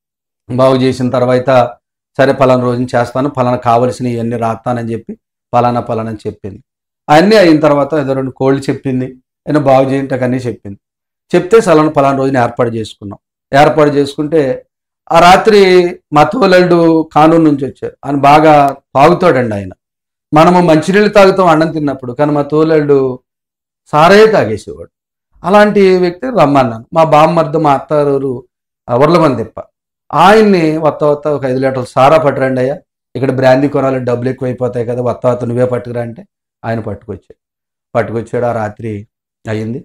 బాగు చేసిన తర్వాత సరే పలానా రోజున చేస్తాను పలానా కావలసినవి ఇవన్నీ రాస్తానని చెప్పి పలానా పలానా అని చెప్పింది అన్నీ అయిన తర్వాత ఏదో రెండు కోళ్ళు చెప్పింది అయినా బాగు చేయటం అన్నీ చెప్పింది చెప్తే సలానా పలానా రోజున ఏర్పాటు చేసుకున్నాం ఏర్పాటు చేసుకుంటే ఆ రాత్రి మా తోలడు కానూరు నుంచి వచ్చారు ఆయన బాగా తాగుతాడండి ఆయన మనము మంచినీళ్ళు తాగుతాం అన్నం తిన్నప్పుడు కానీ మా తోలడు సారే తాగేసేవాడు అలాంటి వ్యక్తి రమ్మన్నాను మా బామ్మర్ది మా అత్తారు అవర్ల మంది తిప్ప ఆయన్ని వత్త వత్త ఒక ఐదు లీటర్లు సారా పట్టురండి అయ్యా ఇక్కడ బ్రాందీ కొనాలి డబ్బులు ఎక్కువ అయిపోతాయి కదా వత్త వత్త నువ్వే పట్టుకురా అంటే ఆయన పట్టుకొచ్చాడు పట్టుకొచ్చాడు ఆ రాత్రి అయ్యింది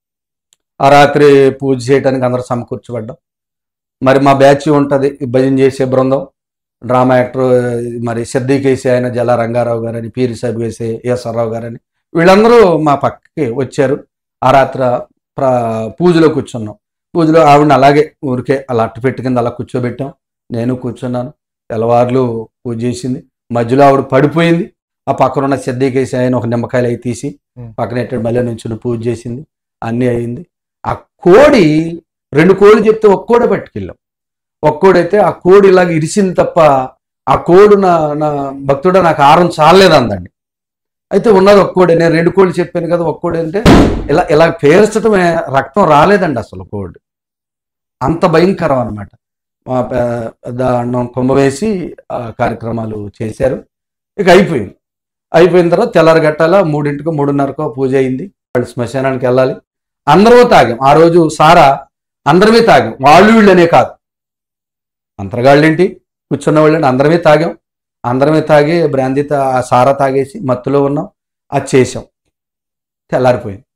ఆ రాత్రి పూజ చేయడానికి అందరూ సమకూర్చబడ్డాం మరి మా బ్యాచ్ ఉంటుంది భజన చేసే బృందం డ్రామా యాక్టర్ మరి సిద్దికేసి ఆయన జల రంగారావు గారని పీరి సాబ్ వేసే ఎస్ఆర్రావు గారని వీళ్ళందరూ మా పక్కకి వచ్చారు ఆ రాత్ర ప్ర పూజలో కూర్చున్నాం పూజలో ఆవిడని అలాగే ఊరికే అలా అట్టు పెట్టి కింద అలా కూర్చోబెట్టాం నేను కూర్చున్నాను తెల్లవారులు పూజ చేసింది మధ్యలో ఆవిడ పడిపోయింది ఆ పక్కన ఉన్న సిద్దికేసి ఆయన ఒక నిమ్మకాయలు అవి తీసి Hmm. పక్కన ఎట్టాడు మళ్ళీ నుంచి పూజ చేసింది అన్నీ అయింది ఆ కోడి రెండు కోడి చెప్తే ఒక్క కోడే పట్టుకెళ్ళాం ఒక్క కోడైతే ఆ కోడి ఇలాగ ఇరిసింది తప్ప ఆ కోడు నా నా భక్తుడు నాకు ఆరం చాలలేదు అందండి అయితే ఉన్నది ఒక్క కోడి నేను రెండు కోళ్ళు చెప్పాను కదా ఒక్క కోడి అంటే ఇలా ఇలా పేర్చడమే రక్తం రాలేదండి అసలు కోడి అంత భయంకరం అనమాట మా దాన్ని కుంభవేసి ఆ కార్యక్రమాలు చేశారు ఇక అయిపోయింది అయిపోయిన తర్వాత తెల్లారి గట్టాల మూడింటికో మూడున్నరకో పూజ అయింది వాళ్ళు శ్మశానానికి వెళ్ళాలి అందరూ తాగాం ఆ రోజు సారా అందరమే తాగాం వాళ్ళు వీళ్ళనే కాదు అంతరగాళ్ళేంటి కూర్చున్న వాళ్ళని అందరమే తాగాం అందరమే తాగి బ్రాందీ తా ఆ సారా తాగేసి మత్తులో ఉన్నాం అది చేసాం తెల్లారిపోయింది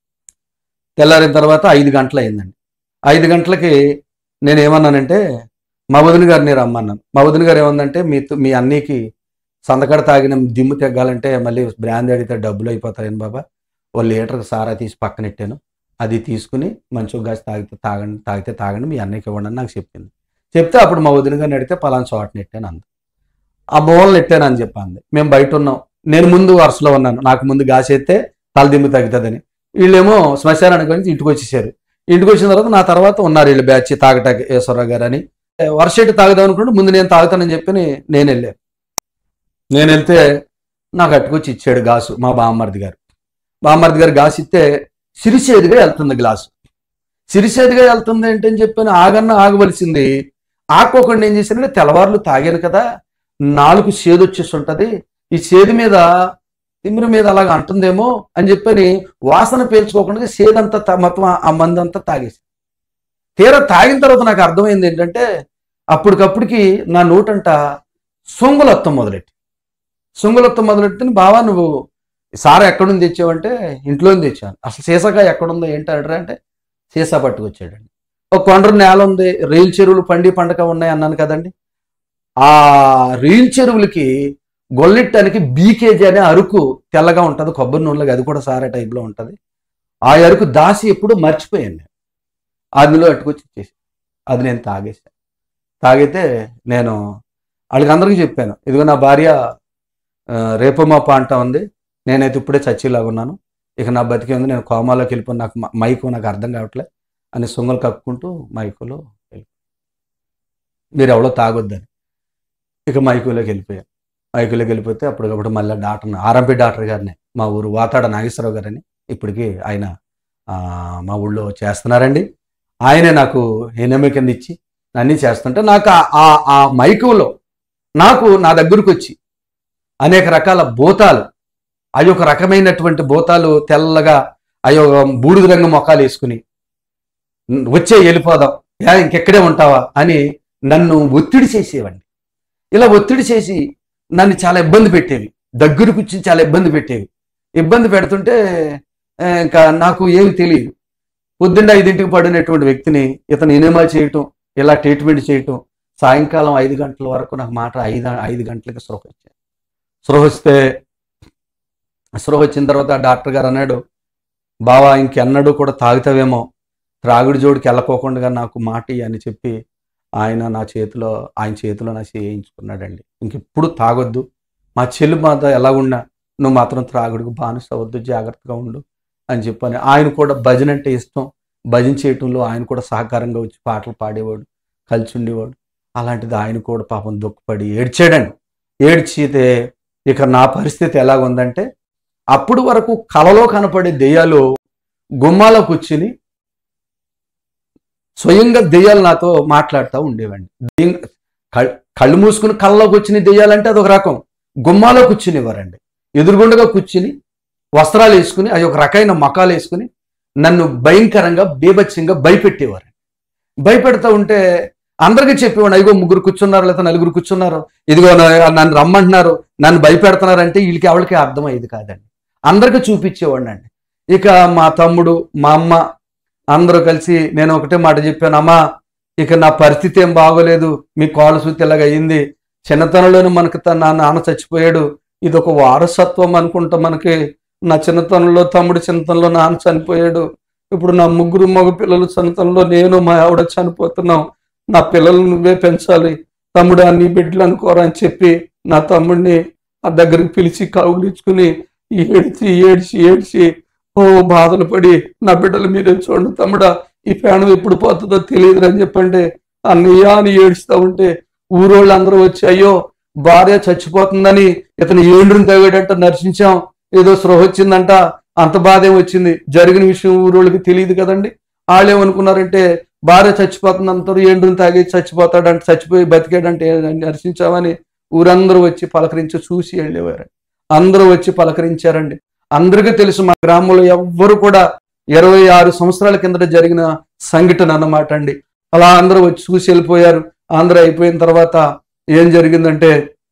తెల్లారిన తర్వాత ఐదు గంటలు అయిందండి ఐదు గంటలకి నేను ఏమన్నానంటే మా వదిన గారిని రమ్మన్నాను మా వదిన గారు ఏమందంటే మీ మీ అన్నీకి సందకడ తాగిన దిమ్ము తెగ్గాలంటే మళ్ళీ బ్రాందీ అడిగితే డబ్బులు అయిపోతాయని బాబా ఓ లీటర్ సారా తీసి పక్కనెట్టాను అది తీసుకుని మంచిగా గాసి తాగితే తాగండి తాగితే తాగండి మీ అన్నయ్యకి ఇవ్వండి అని నాకు చెప్పింది చెప్తే అప్పుడు మా వదిన గారిని అడిగితే పలానా చోట నెట్టాను అంది ఆ మూలను నెట్టాను అని చెప్పింది మేము బయట ఉన్నాం నేను ముందు వరుసలో ఉన్నాను నాకు ముందు గాసేస్తే తలదిమ్ము తగ్గుతుందని వీళ్ళేమో శ్మశానానికి వెళ్ళి ఇంటికి వచ్చేసారు ఇంటికి వచ్చిన తర్వాత నా తర్వాత ఉన్నారు వీళ్ళు బ్యాచ్ తాగటాకి ఈశ్వరరావు గారు అని వర్షెట్టు తాగుదాం అనుకుంటే ముందు నేను తాగుతానని చెప్పి నేను వెళ్ళాను నేను వెళ్తే నాకు అట్టుకొచ్చి ఇచ్చాడు గాసు మా బామ్మర్ది గారు బామ్మర్ది గారు గాసు ఇస్తే సిరిసేదిగా వెళ్తుంది గ్లాసు సిరిసేదిగా వెళ్తుంది ఏంటని చెప్పని ఆగన్న ఆగవలసింది ఆకోకుండా ఏం చేశానంటే తెల్లవారులు తాగాను కదా నాలుగు సేదు వచ్చేసి ఉంటది ఈ సేదు మీద తిమ్మిరి మీద అలాగ అంటుందేమో అని చెప్పని వాసన పీల్చుకోకుండా సేదంతా తా- మొత్తం ఆ- ఆ మంది అంతా తాగేసి తీరా తాగిన తర్వాత నాకు అర్థమైంది ఏంటంటే అప్పటికప్పటికి నా నోటంట సొంగులత్తం మొదలెట్టి సొంగులత్తం మొదలెట్టి బావా నువ్వు సారా ఎక్కడి నుంచి తెచ్చావంటే ఇంట్లో నుంచి తెచ్చాను అసలు సీసాకాయ ఎక్కడుందో ఏంటంటారా అంటే సీసా పట్టుకొచ్చాడండి ఒక కొండరు నేల ఉంది రైలు చెరువులు పండి పండగ ఉన్నాయి అన్నాను కదండి ఆ రైలు చెరువులకి గొల్లెట్టానికి బీకేజీ అనే అరుకు తెల్లగా ఉంటుంది కొబ్బరి నూనెలకి అది కూడా సారా టైప్లో ఉంటుంది ఆ అరుకు దాసి ఎప్పుడు మర్చిపోయాను నేను అందులో అట్టుకొచ్చి ఇచ్చేసి అది నేను తాగేసాను తాగితే నేను వాళ్ళకి అందరికీ చెప్పాను ఇదిగో నా భార్య ఆ, రేపు మా పాంట ఉంది నేనైతే ఇప్పుడే చచ్చేలాగా ఉన్నాను ఇక నా బతికే ఉంది నేను కోమాలోకి వెళ్ళిపోయి నాకు మ- మైకు నాకు అర్థం కావట్లే అని సొంగలు కప్పుకుంటూ మైకులో వెళ్ళి మీరు ఎవరో తాగొద్దని ఇక మైకులోకి వెళ్ళిపోయాను మైకులోకి వెళ్ళిపోతే అప్పటికప్పుడు మళ్ళీ డాక్టర్ ఆర్ఎంపీ డాక్టర్ గారిని మా ఊరు వాతాడ నాగేశ్వరరావు గారని ఇప్పటికీ ఆయన ఆ, మా ఊళ్ళో చేస్తున్నారండి ఆయనే నాకు ఎనమి కింద ఇచ్చి అన్నీ చేస్తుంటే నాకు ఆ- ఆ ఆ మైకులో నాకు నా దగ్గరకు వచ్చి అనేక రకాల భూతాలు అవి ఒక రకమైనటువంటి భూతాలు తెల్లగా అవి ఒక బూడిద రంగు మొక్కలు వేసుకుని వచ్చే వెళ్ళిపోదాం యా ఇంకెక్కడే ఉంటావా అని నన్ను ఒత్తిడి చేసేవండి ఇలా ఒత్తిడి చేసి నన్ను చాలా ఇబ్బంది పెట్టేవి దగ్గరకు వచ్చి చాలా ఇబ్బంది పెట్టేవి ఇబ్బంది పెడుతుంటే ఆ, ఇంకా నాకు ఏమి తెలియదు పొద్దున్న ఐదింటికి పడినటువంటి వ్యక్తిని ఇతను ఎనిమా చేయటం ఇలా ట్రీట్మెంట్ చేయటం సాయంకాలం ఐదు గంటల వరకు నాకు మాట ఐదు ఐదు గంటలకి స్పృహ వచ్చాను స్పృహ వస్తే స్పృహ వచ్చిన తర్వాత ఆ డాక్టర్ గారు అన్నాడు బావా ఇంకెన్నడూ కూడా తాగుతావేమో త్రాగుడి జోడికి వెళ్ళకోకుండా నాకు మాట ఇయ్యి" అని చెప్పి ఆయన నా చేతిలో ఆయన చేతిలో నా చేయించుకున్నాడండి ఇంకెప్పుడు తాగొద్దు మా చెల్లి మాత ఎలా ఉన్నా నువ్వు మాత్రం త్రాగుడికి బానిస అవ్వద్దు జాగ్రత్తగా ఉండు అని చెప్పని ఆయన కూడా భజన అంటే ఇష్టం భజన చేయటంలో ఆయన కూడా సహకారంగా వచ్చి పాటలు పాడేవాడు కలిసి ఉండేవాడు అలాంటిది ఆయన కూడా పాపం దుఃఖపడి ఏడ్చాడండి ఏడ్చితే ఇక నా పరిస్థితి ఎలాగుందంటే అప్పుడు వరకు కలలో కనపడే దెయ్యాలు గుమ్మాలో కూర్చుని స్వయంగా దెయ్యాలు నాతో మాట్లాడుతూ ఉండేవండి దెయ్యం కళ్- కళ్ళు మూసుకుని కళ్ళలోకి వచ్చిన దెయ్యాలంటే అదొక రకం గుమ్మాలో కూర్చునేవారండి ఎదురుగుండగా కూర్చుని వస్త్రాలు వేసుకుని అది ఒక రకమైన మకాలు వేసుకుని నన్ను భయంకరంగా బీభత్సంగా భయపెట్టేవారు భయపెడతా ఉంటే అందరికీ చెప్పేవాడు అయ్యో ముగ్గురు కూర్చున్నారు లేదా నలుగురు కూర్చున్నారు ఇదిగో నా- నన్ను రమ్మంటున్నారు నన్ను భయపెడుతున్నారంటే వీళ్ళకి ఎవరికి అర్థమయ్యేది కాదండి అందరికీ చూపించేవాడిని అండి ఇక మా తమ్ముడు మా అమ్మ అందరూ కలిసి నేను ఒకటే మాట చెప్పాను అమ్మా ఇక నా పరిస్థితి ఏం బాగోలేదు మీ కోళ్ళ సూతి ఇలాగ అయ్యింది చిన్నతనంలోనే మనకి తన నా నాన్న చచ్చిపోయాడు ఇది ఒక వారసత్వం అనుకుంటా మనకి నా చిన్నతనంలో తమ్ముడు చిన్నతనంలో నాన్న చనిపోయాడు ఇప్పుడు నా ముగ్గురు మగ పిల్లలు చిన్నతనంలో నేను మా ఆవిడ చనిపోతున్నాం నా పిల్లలు నువ్వే పెంచాలి తమ్ముడు నీ బిడ్డలు అనుకోరా అని చెప్పి నా తమ్ముడిని ఆ దగ్గరికి పిలిచి కౌగిలించుకుని ఏడ్చి ఏడ్చి ఏడ్చి ఓ బాధలు పడి నా బిడ్డలు మీరే చూడండి తమ్ముడా ఈ ప్రాణం ఎప్పుడు పోతుందో తెలియదు అని చెప్పండి అన్నయ్య అని ఏడుస్తూ ఉంటే ఊరోళ్ళు అందరూ వచ్చి అయ్యో భార్య చచ్చిపోతుందని ఇతను ఏండ్రుని తవ్వాడంట నర్శించాం ఏదో స్పృహ వచ్చిందంట అంత బాధ ఏం వచ్చింది జరిగిన విషయం ఊరోళ్ళకి తెలియదు కదండి వాళ్ళు ఏమనుకున్నారంటే భార్య చచ్చిపోతుంది అంటారు ఏండ్రుని తాగి చచ్చిపోతాడంట చచ్చిపోయి బతికాడంటే నర్శించామని ఊరందరూ వచ్చి పలకరించి చూసి వెళ్ళేవారు అందరూ వచ్చి పలకరించారండి అందరికీ తెలుసు మా గ్రామంలో ఎవ్వరు కూడా ఇరవై ఆరు సంవత్సరాల కిందట జరిగిన సంఘటన అన్నమాట అండి అలా అందరూ వచ్చి చూసి వెళ్ళిపోయారు అందరూ అయిపోయిన తర్వాత ఏం జరిగిందంటే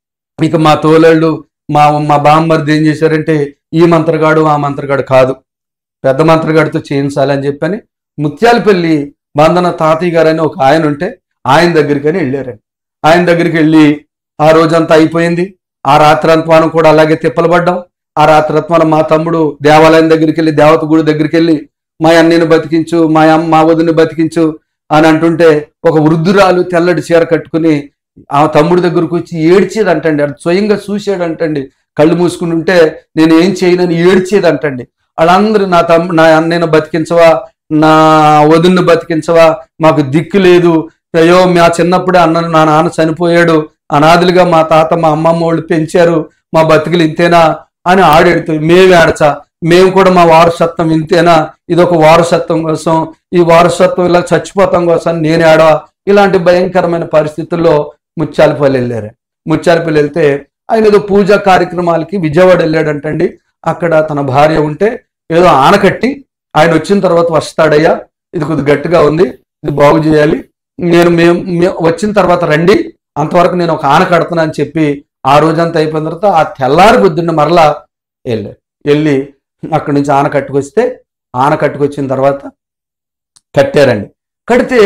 ఇక మా తోలేళ్ళు మా మా బామ్మర్ది ఏం చేశారంటే ఈ మంత్రగాడు ఆ మంత్రగాడు కాదు పెద్ద మంత్రగాడితో చేయించాలి అని చెప్పని ముత్యాలపల్లి బంధన తాతయ్య గారు అని ఒక ఆయన ఉంటే ఆయన దగ్గరికి అని వెళ్ళారండి ఆయన దగ్గరికి వెళ్ళి ఆ రోజంతా అయిపోయింది ఆ రాత్రంత్వానం కూడా అలాగే తిప్పలబడ్డాం ఆ రాత్రంత్వానం మా తమ్ముడు దేవాలయం దగ్గరికి వెళ్ళి దేవత గుడి దగ్గరికి వెళ్ళి మా అన్నయ్యని బతికించు మా అమ్మ మా వదిని బతికించు అని అంటుంటే ఒక వృద్ధురాలు తెల్లటి చీర కట్టుకుని ఆ తమ్ముడి దగ్గరకు వచ్చి ఏడ్చేది అంటండి అది స్వయంగా చూసాడు అంటండి కళ్ళు మూసుకుని ఉంటే నేను ఏం చేయనని ఏడ్చేది అంటండి వాళ్ళందరూ నా తమ్ము నా అన్నయ్యను బతికించవా నా వదిన్ని బతికించవా మాకు దిక్కు లేదు అయ్యో మా చిన్నప్పుడే అన్న నా నాన్న చనిపోయాడు అనాథులుగా మా తాత మా అమ్మమ్మ వాళ్ళు పెంచారు మా బతుకులు ఇంతేనా అని ఆడెడుతూ మేము ఏడచా మేము కూడా మా వారసత్వం ఇంతేనా ఇది ఒక వారసత్వం కోసం ఈ వారసత్వం ఇలా చచ్చిపోతాం కోసం నేను ఏడవా ఇలాంటి భయంకరమైన పరిస్థితుల్లో ముత్యాలపల్లి వెళ్ళారు ముత్యాలపల్లి వెళ్తే ఆయన ఏదో పూజా కార్యక్రమాలకి విజయవాడ వెళ్ళాడంటండి అక్కడ తన భార్య ఉంటే ఏదో ఆనకట్టి ఆయన వచ్చిన తర్వాత వస్తాడయ్యా ఇది కొద్దిగా గట్టిగా ఉంది ఇది బాగు చేయాలి నేను మేము మేము వచ్చిన తర్వాత రండి అంతవరకు నేను ఒక ఆన కడతాను అని చెప్పి ఆ రోజంతా అయిపోయిన తర్వాత ఆ తెల్లారి పొద్దున్న మరలా వెళ్ళి వెళ్ళి అక్కడి నుంచి ఆన కట్టుకొస్తే ఆన కట్టుకొచ్చిన తర్వాత కట్టారండి కడితే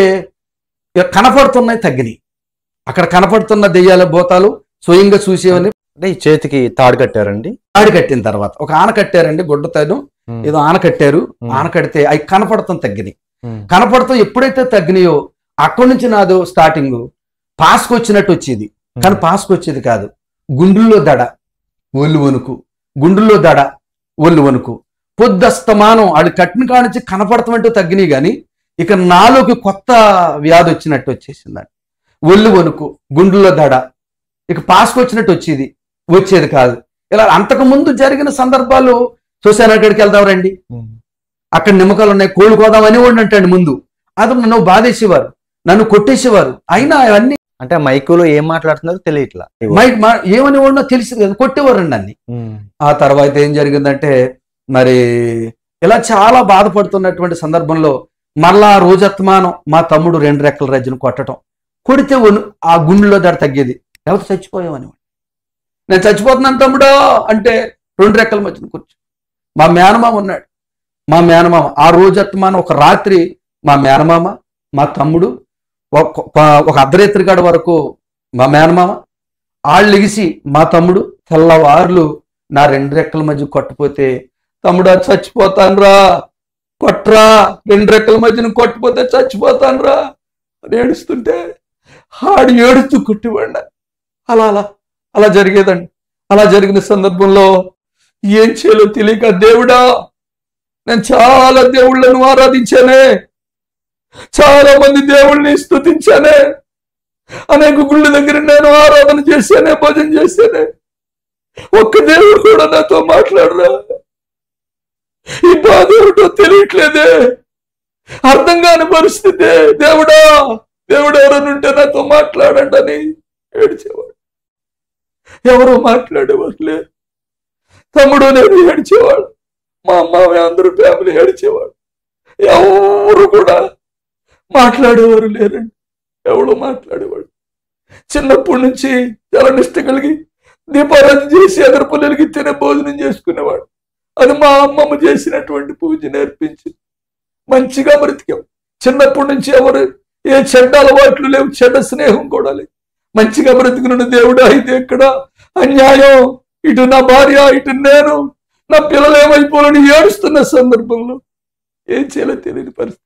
ఇక కనపడుతున్నాయి తగ్గినాయి అక్కడ కనపడుతున్న దెయ్యాల భూతాలు స్వయంగా చూసేవని అంటే ఈ చేతికి తాడు కట్టారండి ఆడి కట్టిన తర్వాత ఒక ఆన కట్టారండి గుడ్డతను ఉమ్, ఏదో ఆన కట్టారు ఉమ్, ఆన కడితే అవి కనపడతాం తగ్గినాయి ఉమ్, కనపడతాం ఎప్పుడైతే తగ్గినాయో అక్కడి నుంచి నాదో స్టార్టింగ్ పాస్కు వచ్చినట్టు వచ్చేది కానీ పాస్కు వచ్చేది కాదు గుండుల్లో దడ ఒళ్ళు వణుకు గుండుల్లో దడ ఒళ్ళు వణుకు పొద్దస్తమానం ఆడు కట్టిన కానించి కనపడతామంటూ తగ్గినాయి కానీ ఇక నాలోకి కొత్త వ్యాధి వచ్చినట్టు వచ్చేసిందండి ఒళ్ళు వణుకు గుండుల్లో దడ ఇక పాస్కు వచ్చినట్టు వచ్చేది వచ్చేది కాదు ఇలా అంతకు ముందు జరిగిన సందర్భాలు చూసాను అక్కడికి వెళ్దాం రండి ఉమ్. అక్కడ నిమ్మకాలు ఉన్నాయి కోళ్ళు కోదాం అనేవాడిని అంటాడు ముందు అది నన్ను బాధేసేవారు నన్ను కొట్టేసేవారు అయినా అవన్నీ అంటే మైకులో ఏం మాట్లాడుతున్నారో తెలియట్లా మైక్ మా ఏమని వాడినో తెలిసి కదా కొట్టేవారు నన్ను ఉమ్. ఆ తర్వాత ఏం జరిగిందంటే మరి ఇలా చాలా బాధపడుతున్నటువంటి సందర్భంలో మళ్ళా ఆ రోజత్మానం మా తమ్ముడు రెండు రెక్కల రజ్జను కొట్టడం కొడితే వణు- ఆ గుండెలో దడ తగ్గేది లేకపోతే చచ్చిపోయామని నేను చచ్చిపోతున్నాను తమ్ముడా అంటే రెండు రెక్కల మధ్యన కూర్చో మా మేనమామ ఉన్నాడు మా మేనమామ ఆ రోజత్మానం ఒక రాత్రి మా మేనమామ మా తమ్ముడు ఒక ఒక అర్ధరేత్రి గడ వరకు మా మేనమామ ఆళ్ళు లెగిసి మా తమ్ముడు తెల్లవార్లు నా రెండు రెక్కల మధ్య కొట్టపోతే తమ్ముడా చచ్చిపోతానురా కొట్రా రెండు రెక్కల మధ్యన కొట్టపోతే చచ్చిపోతానురా అని ఏడుస్తుంటే ఆడు ఏడుస్తూ కొట్టివ్వండి అలా అలా అలా జరిగేదండి అలా జరిగిన సందర్భంలో ఏం చేయాలో తెలియక దేవుడా నేను చాలా దేవుళ్ళను ఆరాధించానే చాలా మంది దేవుళ్ళని స్తుతించానే అనేక గుళ్ళ దగ్గర నేను ఆరాధన చేశానే భజన చేశానే ఒక్క దేవుడు కూడా నాతో మాట్లాడరా ఈ బాధ ఏమిటో తెలియట్లేదే అర్థం కాని పరిస్థితి దేవుడా దేవుడు ఎవరనుంటే నాతో మాట్లాడండి అని ఏడ్చేవాడు ఎవరు మాట్లాడేవారు లేరు తమ్ముడు నేను ఏడ్చేవాడు మా అమ్మ అందరూ ఫ్యామిలీ ఏడ్చేవాడు ఎవరు కూడా మాట్లాడేవారు లేరండి ఎవడు మాట్లాడేవాడు చిన్నప్పటి నుంచి చాలా నిష్ట కలిగి దీపారాధన చేసి ఎదరు పిల్లలకి తినే భోజనం చేసుకునేవాడు అది మా అమ్మమ్మ చేసినటువంటి పూజ నేర్పించి మంచిగా బ్రతికాం చిన్నప్పటి నుంచి ఎవరు ఏ చెడ్డ అలవాట్లు లేవు చెడ్డ స్నేహం కూడా లేదు మంచిగా బ్రతికిన దేవుడు అయితే ఎక్కడ అన్యాయం ఇటు నా భార్య ఇటు నేను నా పిల్లలు ఏమైపోవాలని ఏడుస్తున్న సందర్భంలో ఏం చేయాలో తెలియని పరిస్థితి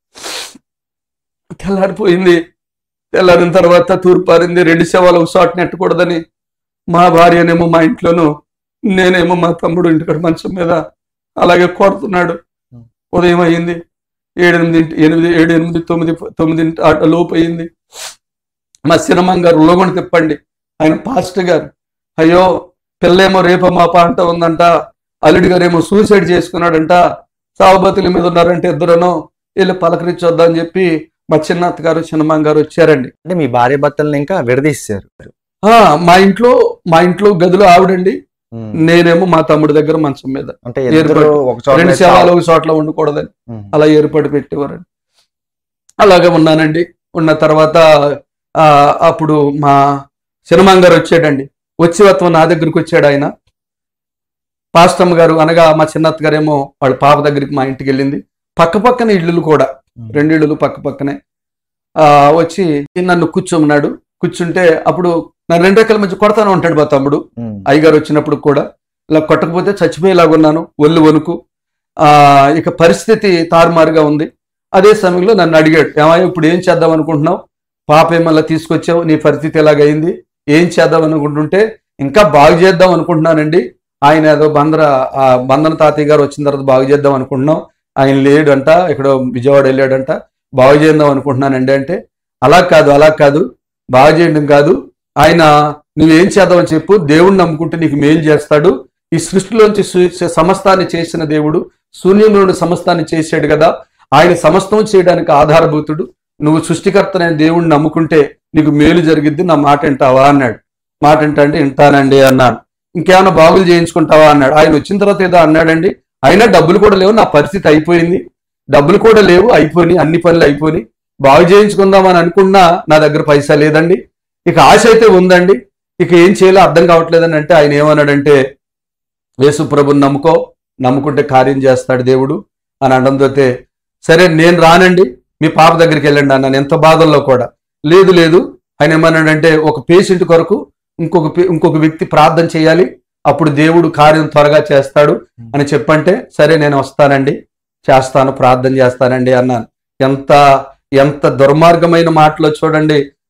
తెల్లారిపోయింది తెల్లారిన తర్వాత తూర్పారింది రెండు శవాలు ఒక చోట నెట్టకూడదని మా భార్యనేమో మా ఇంట్లోనూ నేనేమో మా తమ్ముడు ఇంటికాడ మంచం మీద అలాగే కొడుతున్నాడు ఉదయం అయింది ఏడెనిమిది ఎనిమిది ఏడు ఎనిమిది తొమ్మిది తొమ్మిది ఆట లోపు అయింది మా సినిమా గారు లోగొండ తిప్పండి ఆయన పాస్టర్ గారు అయ్యో పిల్లేమో రేపో మా పంట ఉందంట అల్లుడి గారేమో సూసైడ్ చేసుకున్నాడంట సావబతుల మీద ఉన్నారంటే ఇద్దరును వెళ్ళి పలకరించొద్దా అని చెప్పి మా చిన్నత్త గారు చిన్నమ్మ గారు వచ్చారండి అంటే మీ భార్య భర్తలను ఇంకా విడదీశారు ఆ, మా ఇంట్లో మా ఇంట్లో గదిలో ఆవిడండి ఉమ్. నేనేమో మా తమ్ముడి దగ్గర మంచం మీద అంటే ఇద్దరు ఏర్పాటు. ఒక చోట రెండు అయితే శవాలు ఒక చోట్ల ఉండకూడదని ఉమ్. అలా ఏర్పాటు పెట్టేవారండి అలాగే ఉన్నానండి ఉన్న తర్వాత ఆ, అప్పుడు మా సినిమా గారు వచ్చాడండి వచ్చి వత్వం నా దగ్గరికి వచ్చాడు ఆయన పాస్టమ్ గారు అనగా మా చిన్నత్త గారేమో వాళ్ళ పాప దగ్గరికి మా ఇంటికి వెళ్ళింది పక్క పక్కన ఇళ్ళు కూడా రెండు ఇళ్ళు పక్క పక్కనే ఆ, వచ్చి నన్ను కూర్చోమన్నాడు కూర్చుంటే అప్పుడు నా రెండు రెక్కల మధ్య కొడతాను ఉంటాడు మా తమ్ముడు ఉమ్. అయ్యగారు వచ్చినప్పుడు కూడా ఇలా కొట్టకపోతే చచ్చిపోయేలాగా ఉన్నాను ఒళ్ళు వణుకు ఆ ఇక పరిస్థితి తారుమారుగా ఉంది అదే సమయంలో నన్ను అడిగాడు ఏమయ్య ఇప్పుడు ఏం చేద్దాం అనుకుంటున్నావు పాప ఏమల్లా తీసుకొచ్చావు నీ పరిస్థితి ఎలాగైంది ఏం చేద్దాం అనుకుంటుంటే ఇంకా బాగు చేద్దాం అనుకుంటున్నానండి ఆయన ఏదో బందర ఆ బంధన తాతయ్య గారు వచ్చిన తర్వాత బాగు చేద్దాం అనుకుంటున్నాం ఆయన లేడంట ఇక్కడ విజయవాడ వెళ్ళాడంట బాగు చేద్దాం అనుకుంటున్నానండి అంటే అలా కాదు అలా కాదు బాగు చేయడం కాదు ఆయన నువ్వేం చేద్దామని చెప్పు దేవుణ్ణి నమ్ముకుంటే నీకు మేలు చేస్తాడు ఈ సృష్టిలోంచి సు- సమస్తాన్ని చేసిన దేవుడు శూన్యంలోని సమస్తాన్ని చేశాడు కదా ఆయన సమస్తం చేయడానికి ఆధారభూతుడు నువ్వు సృష్టికర్తనైన దేవుణ్ణి నమ్ముకుంటే నీకు మేలు జరిగిద్ది నా మాట వింటావా అన్నాడు మాట వింటా అంటే వింటానండి అన్నాను ఇంకేమైనా బాగులు చేయించుకుంటావా అన్నాడు ఆయన వచ్చిన తర్వాత ఏదో అన్నాడండి అయినా డబ్బులు కూడా లేవు నా పరిస్థితి అయిపోయింది డబ్బులు కూడా లేవు అయిపోయినాయి అన్ని పనులు అయిపోయినాయి బాగు చేయించుకుందామని అనుకున్నా నా దగ్గర పైసా లేదండి ఇక ఆశ అయితే ఉందండి ఇక ఏం చేయాలో అర్థం కావట్లేదని అంటే ఆయన ఏమన్నాడంటే యేసు ప్రభుని నమ్ముకో నమ్ముకుంటే కార్యం చేస్తాడు దేవుడు అని అనడంతో సరే నేను రానండి మీ పాప దగ్గరికి వెళ్ళండి అన్నాను ఎంత బాధల్లో కూడా లేదు లేదు ఆయన ఏమన్నాడంటే ఒక పేషెంట్ కొరకు ఇంకొక పే- ఇంకొక వ్యక్తి ప్రార్థన చేయాలి అప్పుడు దేవుడు కార్యం త్వరగా చేస్తాడు అని చెప్పంటే సరే నేను వస్తానండి చేస్తాను ప్రార్థన చేస్తానండి అన్నాను ఎంత ఎంత దుర్మార్గమైన మాటలో చూడండి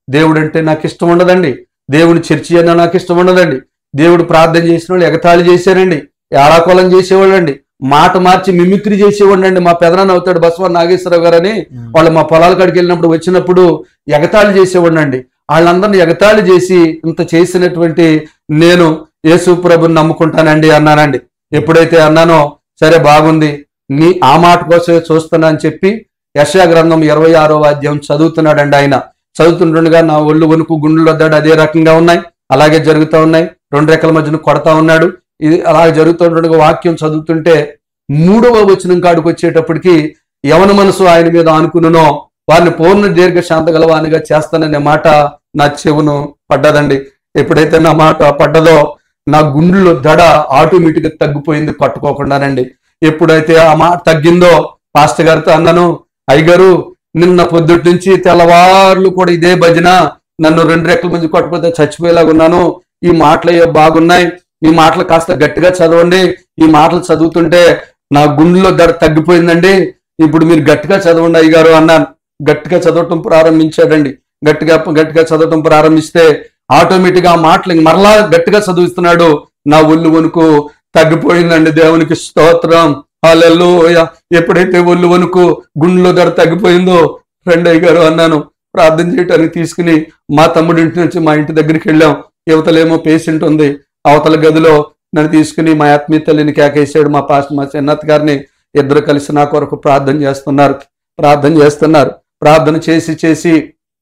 దేవుడు అంటే నాకు ఇష్టం ఉండదండి దేవుడు చర్చి అన్నా నాకు ఇష్టం ఉండదండి దేవుడు ప్రార్థన చేసిన వాళ్ళు ఎగతాళి చేశారండి ఏడాకోలం చేసేవాళ్ళండి మాట మార్చి మిమిక్రీ చేసేవాళ్ళండి మా పెదనాన్న అవుతాడు బసవ నాగేశ్వరరావు గారు అని వాళ్ళు మా పొలాల కాడికి వెళ్ళినప్పుడు వచ్చినప్పుడు ఎగతాళి చేసేవాడినండి వాళ్ళందరిని ఎగతాళి చేసి ఇంత చేసినటువంటి నేను యేసు ప్రభుని నమ్ముకుంటానండి అన్నానండి ఎప్పుడైతే అన్నానో సరే బాగుంది నీ ఆ మాట కోసమే చూస్తున్నా అని చెప్పి యశా గ్రంథం ఇరవై ఆరో అధ్యాయం చదువుతున్నాడండి ఆయన చదువుతుండగా నా ఒళ్ళు వణుకు గుండెలు వద్దాడు అదే రకంగా ఉన్నాయి అలాగే జరుగుతూ ఉన్నాయి రెండు రెక్కల మధ్యన కొడతా ఉన్నాడు ఇది అలాగే జరుగుతుండగా వాక్యం చదువుతుంటే మూడవ వచనం కాడికి వచ్చేటప్పటికి యవన మనసు ఆయన మీద అనుకున్ననో వారిని పూర్ణ దీర్ఘ శాంత గలవానిగా చేస్తాననే మాట నా చెవును పడ్డదండి ఎప్పుడైతే నా మాట పడ్డదో నా గుండెలో దడ ఆటోమేటిక్ గా తగ్గిపోయింది పట్టుకోకుండానండి ఎప్పుడైతే ఆ మాట తగ్గిందో పాస్టర్ గారితో అన్నాను అయ్యగారు నిన్న పొద్దుటి నుంచి తెల్లవార్లు కూడా ఇదే భజన నన్ను రెండు రెక్కల మంది కొట్టకపోతే చచ్చిపోయేలాగా ఉన్నాను ఈ మాటలు అయ్యో బాగున్నాయి ఈ మాటలు కాస్త గట్టిగా చదవండి ఈ మాటలు చదువుతుంటే నా గుండెలో దడ తగ్గిపోయిందండి ఇప్పుడు మీరు గట్టిగా చదవండి అయ్యగారు అన్నాను గట్టిగా చదవటం ప్రారంభించాడండి గట్టిగా గట్టిగా చదవటం ప్రారంభిస్తే ఆటోమేటిక్ ఆ మాటలు ఇంక మరలా గట్టిగా చదివిస్తున్నాడు నా ఒళ్ళు వణుకు తగ్గిపోయిందండి దేవునికి స్తోత్రం హల్లెలూయ ఎప్పుడైతే ఒళ్ళు వణుకు గుండెలో ధర తగ్గిపోయిందో ఫ్రెండయ్య గారు అన్నాను ప్రార్థన చేయడానికి తీసుకుని మా తమ్ముడి ఇంటి నుంచి మా ఇంటి దగ్గరికి వెళ్ళాం యువతలేమో పేషెంట్ ఉంది అవతల గదిలో నన్ను తీసుకుని మా ఆత్మీయ తల్లిని కేకేసాడు మా పాస్ మా చిన్నత్త గారిని ఇద్దరు కలిసి నా కొరకు ప్రార్థన చేస్తున్నారు ప్రార్థన చేస్తున్నారు ప్రార్థన చేసి చేసి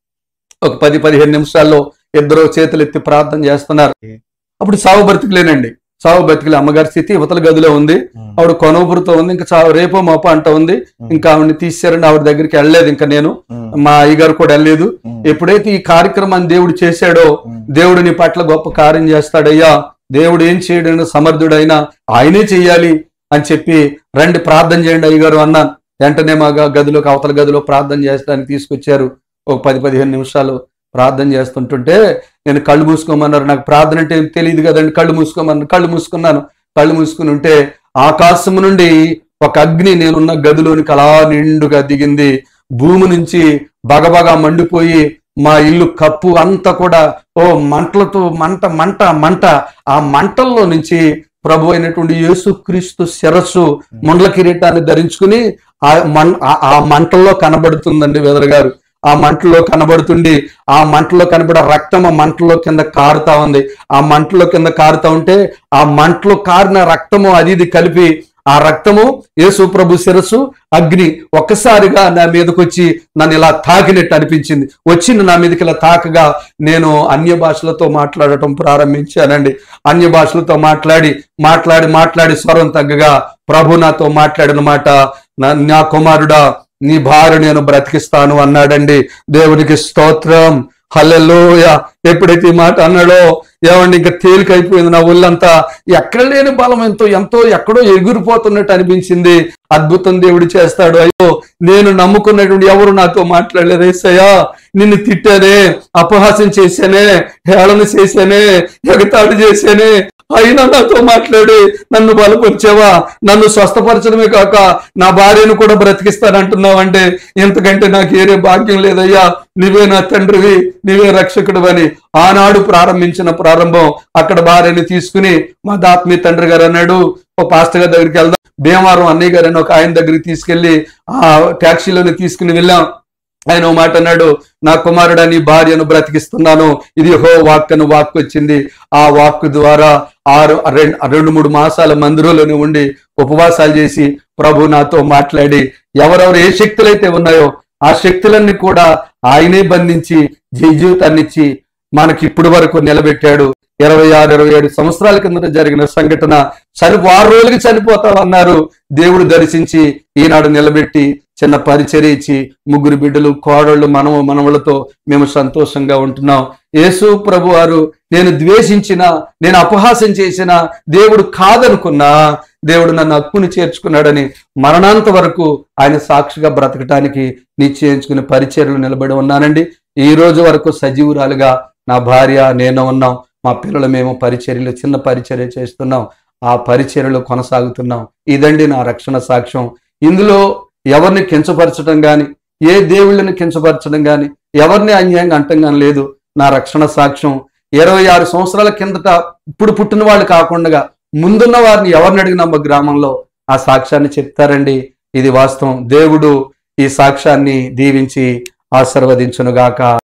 ఒక పది పదిహేను నిమిషాల్లో ఇద్దరు చేతులు ఎత్తి ప్రార్థన చేస్తున్నారు అప్పుడు సావు బ్రతికలేనండి సావు బ్రతికలే అమ్మగారి స్థితి ఇవతల గదిలో ఉంది ఆవిడ కొనవుపురుతో ఉంది ఇంకా చావు రేపో మోపో అంట ఉంది ఇంకా ఆవిడని తీసారండి ఆవిడ దగ్గరికి వెళ్ళలేదు ఇంకా నేను మా అయ్యగారు కూడా వెళ్ళలేదు ఎప్పుడైతే ఈ కార్యక్రమాన్ని దేవుడు చేశాడో దేవుడు నీ పట్ల గొప్ప కార్యం చేస్తాడయ్యా దేవుడు ఏం చేయడం సమర్థుడైనా ఆయనే చెయ్యాలి అని చెప్పి రండి ప్రార్థన చేయండి అయ్యగారు అన్నాను వెంటనే మా గ- గదిలోకి అవతల గదిలో ప్రార్థన చేస్తానికి తీసుకొచ్చారు ఒక పది పదిహేను నిమిషాలు ప్రార్థన చేస్తుంటుంటే నేను కళ్ళు మూసుకోమన్నారు నాకు ప్రార్థన అంటే ఏం తెలియదు కదండి కళ్ళు మూసుకోమన్నారు కళ్ళు మూసుకున్నాను కళ్ళు మూసుకుని ఉంటే ఆకాశం నుండి ఒక అగ్ని నేనున్న గదిలోనికి అలా నిండుగా దిగింది భూమి నుంచి బగబగా మండిపోయి మా ఇల్లు కప్పు అంతా కూడా ఓ మంటలతో మంట మంట మంట ఆ మంటల్లో నుంచి ప్రభు అయినటువంటి యేసుక్రీస్తు శిరస్సు ముండ్ల కిరీటాన్ని ధరించుకుని ఆ మన్ ఆ- ఆ మంటల్లో కనబడుతుందండి వెదర్ గారు ఆ మంటలో కనబడుతుండి ఆ మంటలో కనబడే రక్తం ఆ మంటలో కింద కారుతా ఉంది ఆ మంటలో కింద కారుతా ఉంటే ఆ మంటలో కారిన రక్తము అది ఇది కలిపి ఆ రక్తము యేసు ప్రభు శిరస్సు అగ్ని ఒక్కసారిగా నా మీదకి వచ్చి నన్ను ఇలా తాకినట్టు అనిపించింది వచ్చింది నా మీదకి ఇలా తాకగా నేను అన్య భాషలతో మాట్లాడటం ప్రారంభించానండి అన్య భాషలతో మాట్లాడి మాట్లాడి మాట్లాడి స్వరం తగ్గగా ప్రభు నాతో మాట్లాడిన మాట "నా- నా కుమారుడా నీ భార్య నేను బ్రతికిస్తాను అన్నాడండి దేవునికి స్తోత్రం హల్లెలూయ ఎప్పుడైతే ఈ మాట అన్నాడో ఏమండి ఇంకా తేలికైపోయింది నా ఒళ్ళంతా ఎక్కడ లేని బలం ఎంతో ఎంతో ఎక్కడో ఎగిరిపోతున్నట్టు అనిపించింది అద్భుతం దేవుడు చేస్తాడు అయ్యో నేను నమ్ముకున్నటువంటి ఎవరు నాతో మాట్లాడలేదు ఏసయ్యా నిన్ను తిట్టానే అపహాస్యం చేశానే హేళన చేశానే ఎగతాడు చేశానే అయినా నాతో మాట్లాడి నన్ను బలపరిచావా నన్ను స్వస్థపరచడమే కాక నా భార్యను కూడా బ్రతికిస్తానంటున్నావు అంటే ఎంతకంటే నాకు ఏరే భాగ్యం లేదయ్యా నీవే నా తండ్రివి నీవే రక్షకుడు అని ఆనాడు ప్రారంభించిన ప్రారంభం అక్కడ భార్యని తీసుకుని మా దాత్మీ తండ్రి గారు అన్నాడు ఓ పాస్టర్ గారి దగ్గరికి వెళ్దాం భీమవరం అన్నయ్య గారు అని ఒక ఆయన దగ్గరికి తీసుకెళ్లి ఆ ట్యాక్సీలోనే తీసుకుని వెళ్ళాం ఆయన ఓ మాట అన్నాడు నా కుమారుడు నీ భార్యను బ్రతికిస్తున్నాను ఇది హో వాక్ అని వాక్ వచ్చింది ఆ వాక్ ద్వారా ఆరు రెండు రెండు మూడు మాసాల మందిరంలోనే ఉండి ఉపవాసాలు చేసి ప్రభు నాతో మాట్లాడి ఎవరెవరు ఏ శక్తులైతే ఉన్నాయో ఆ శక్తులన్నీ కూడా ఆయనే బంధించి జయ జీవితాన్ని ఇచ్చి మనకి ఇప్పటి వరకు నిలబెట్టాడు ఇరవై ఆరు ఇరవై ఏడు సంవత్సరాల కిందట జరిగిన సంఘటన చని వారు రోజులకి చనిపోతామన్నారు దేవుడు దర్శించి ఈనాడు నిలబెట్టి చిన్న పరిచర్య ఇచ్చి ముగ్గురు బిడ్డలు కోడళ్ళు మనవ మనవలతో మేము సంతోషంగా ఉంటున్నాం యేసు ప్రభు వారు నేను ద్వేషించిన నేను అపహాస్యం చేసిన దేవుడు కాదనుకున్నా దేవుడు నన్ను హక్కుని చేర్చుకున్నాడని మరణాంత వరకు ఆయన సాక్షిగా బ్రతకటానికి నిశ్చయించుకుని పరిచర్యలు నిలబడి ఉన్నానండి ఈ రోజు వరకు సజీవురాలుగా నా భార్య నేను ఉన్నాం మా పిల్లలు మేము పరిచర్యలు చిన్న పరిచర్య చేస్తున్నాం ఆ పరిచర్యలు కొనసాగుతున్నాం ఇదండి నా రక్షణ సాక్ష్యం ఇందులో ఎవరిని కించపరచడం గాని ఏ దేవుళ్ళని కించపరచడం గాని ఎవరిని అన్యాయంగా అంటంగా లేదు నా రక్షణ సాక్ష్యం ఇరవై ఆరు సంవత్సరాల కిందట ఇప్పుడు పుట్టిన వాళ్ళు కాకుండా ముందున్న వారిని ఎవరిని అడిగినా మా గ్రామంలో ఆ సాక్ష్యాన్ని చెప్తారండి ఇది వాస్తవం దేవుడు ఈ సాక్ష్యాన్ని దీవించి ఆశీర్వదించునుగాక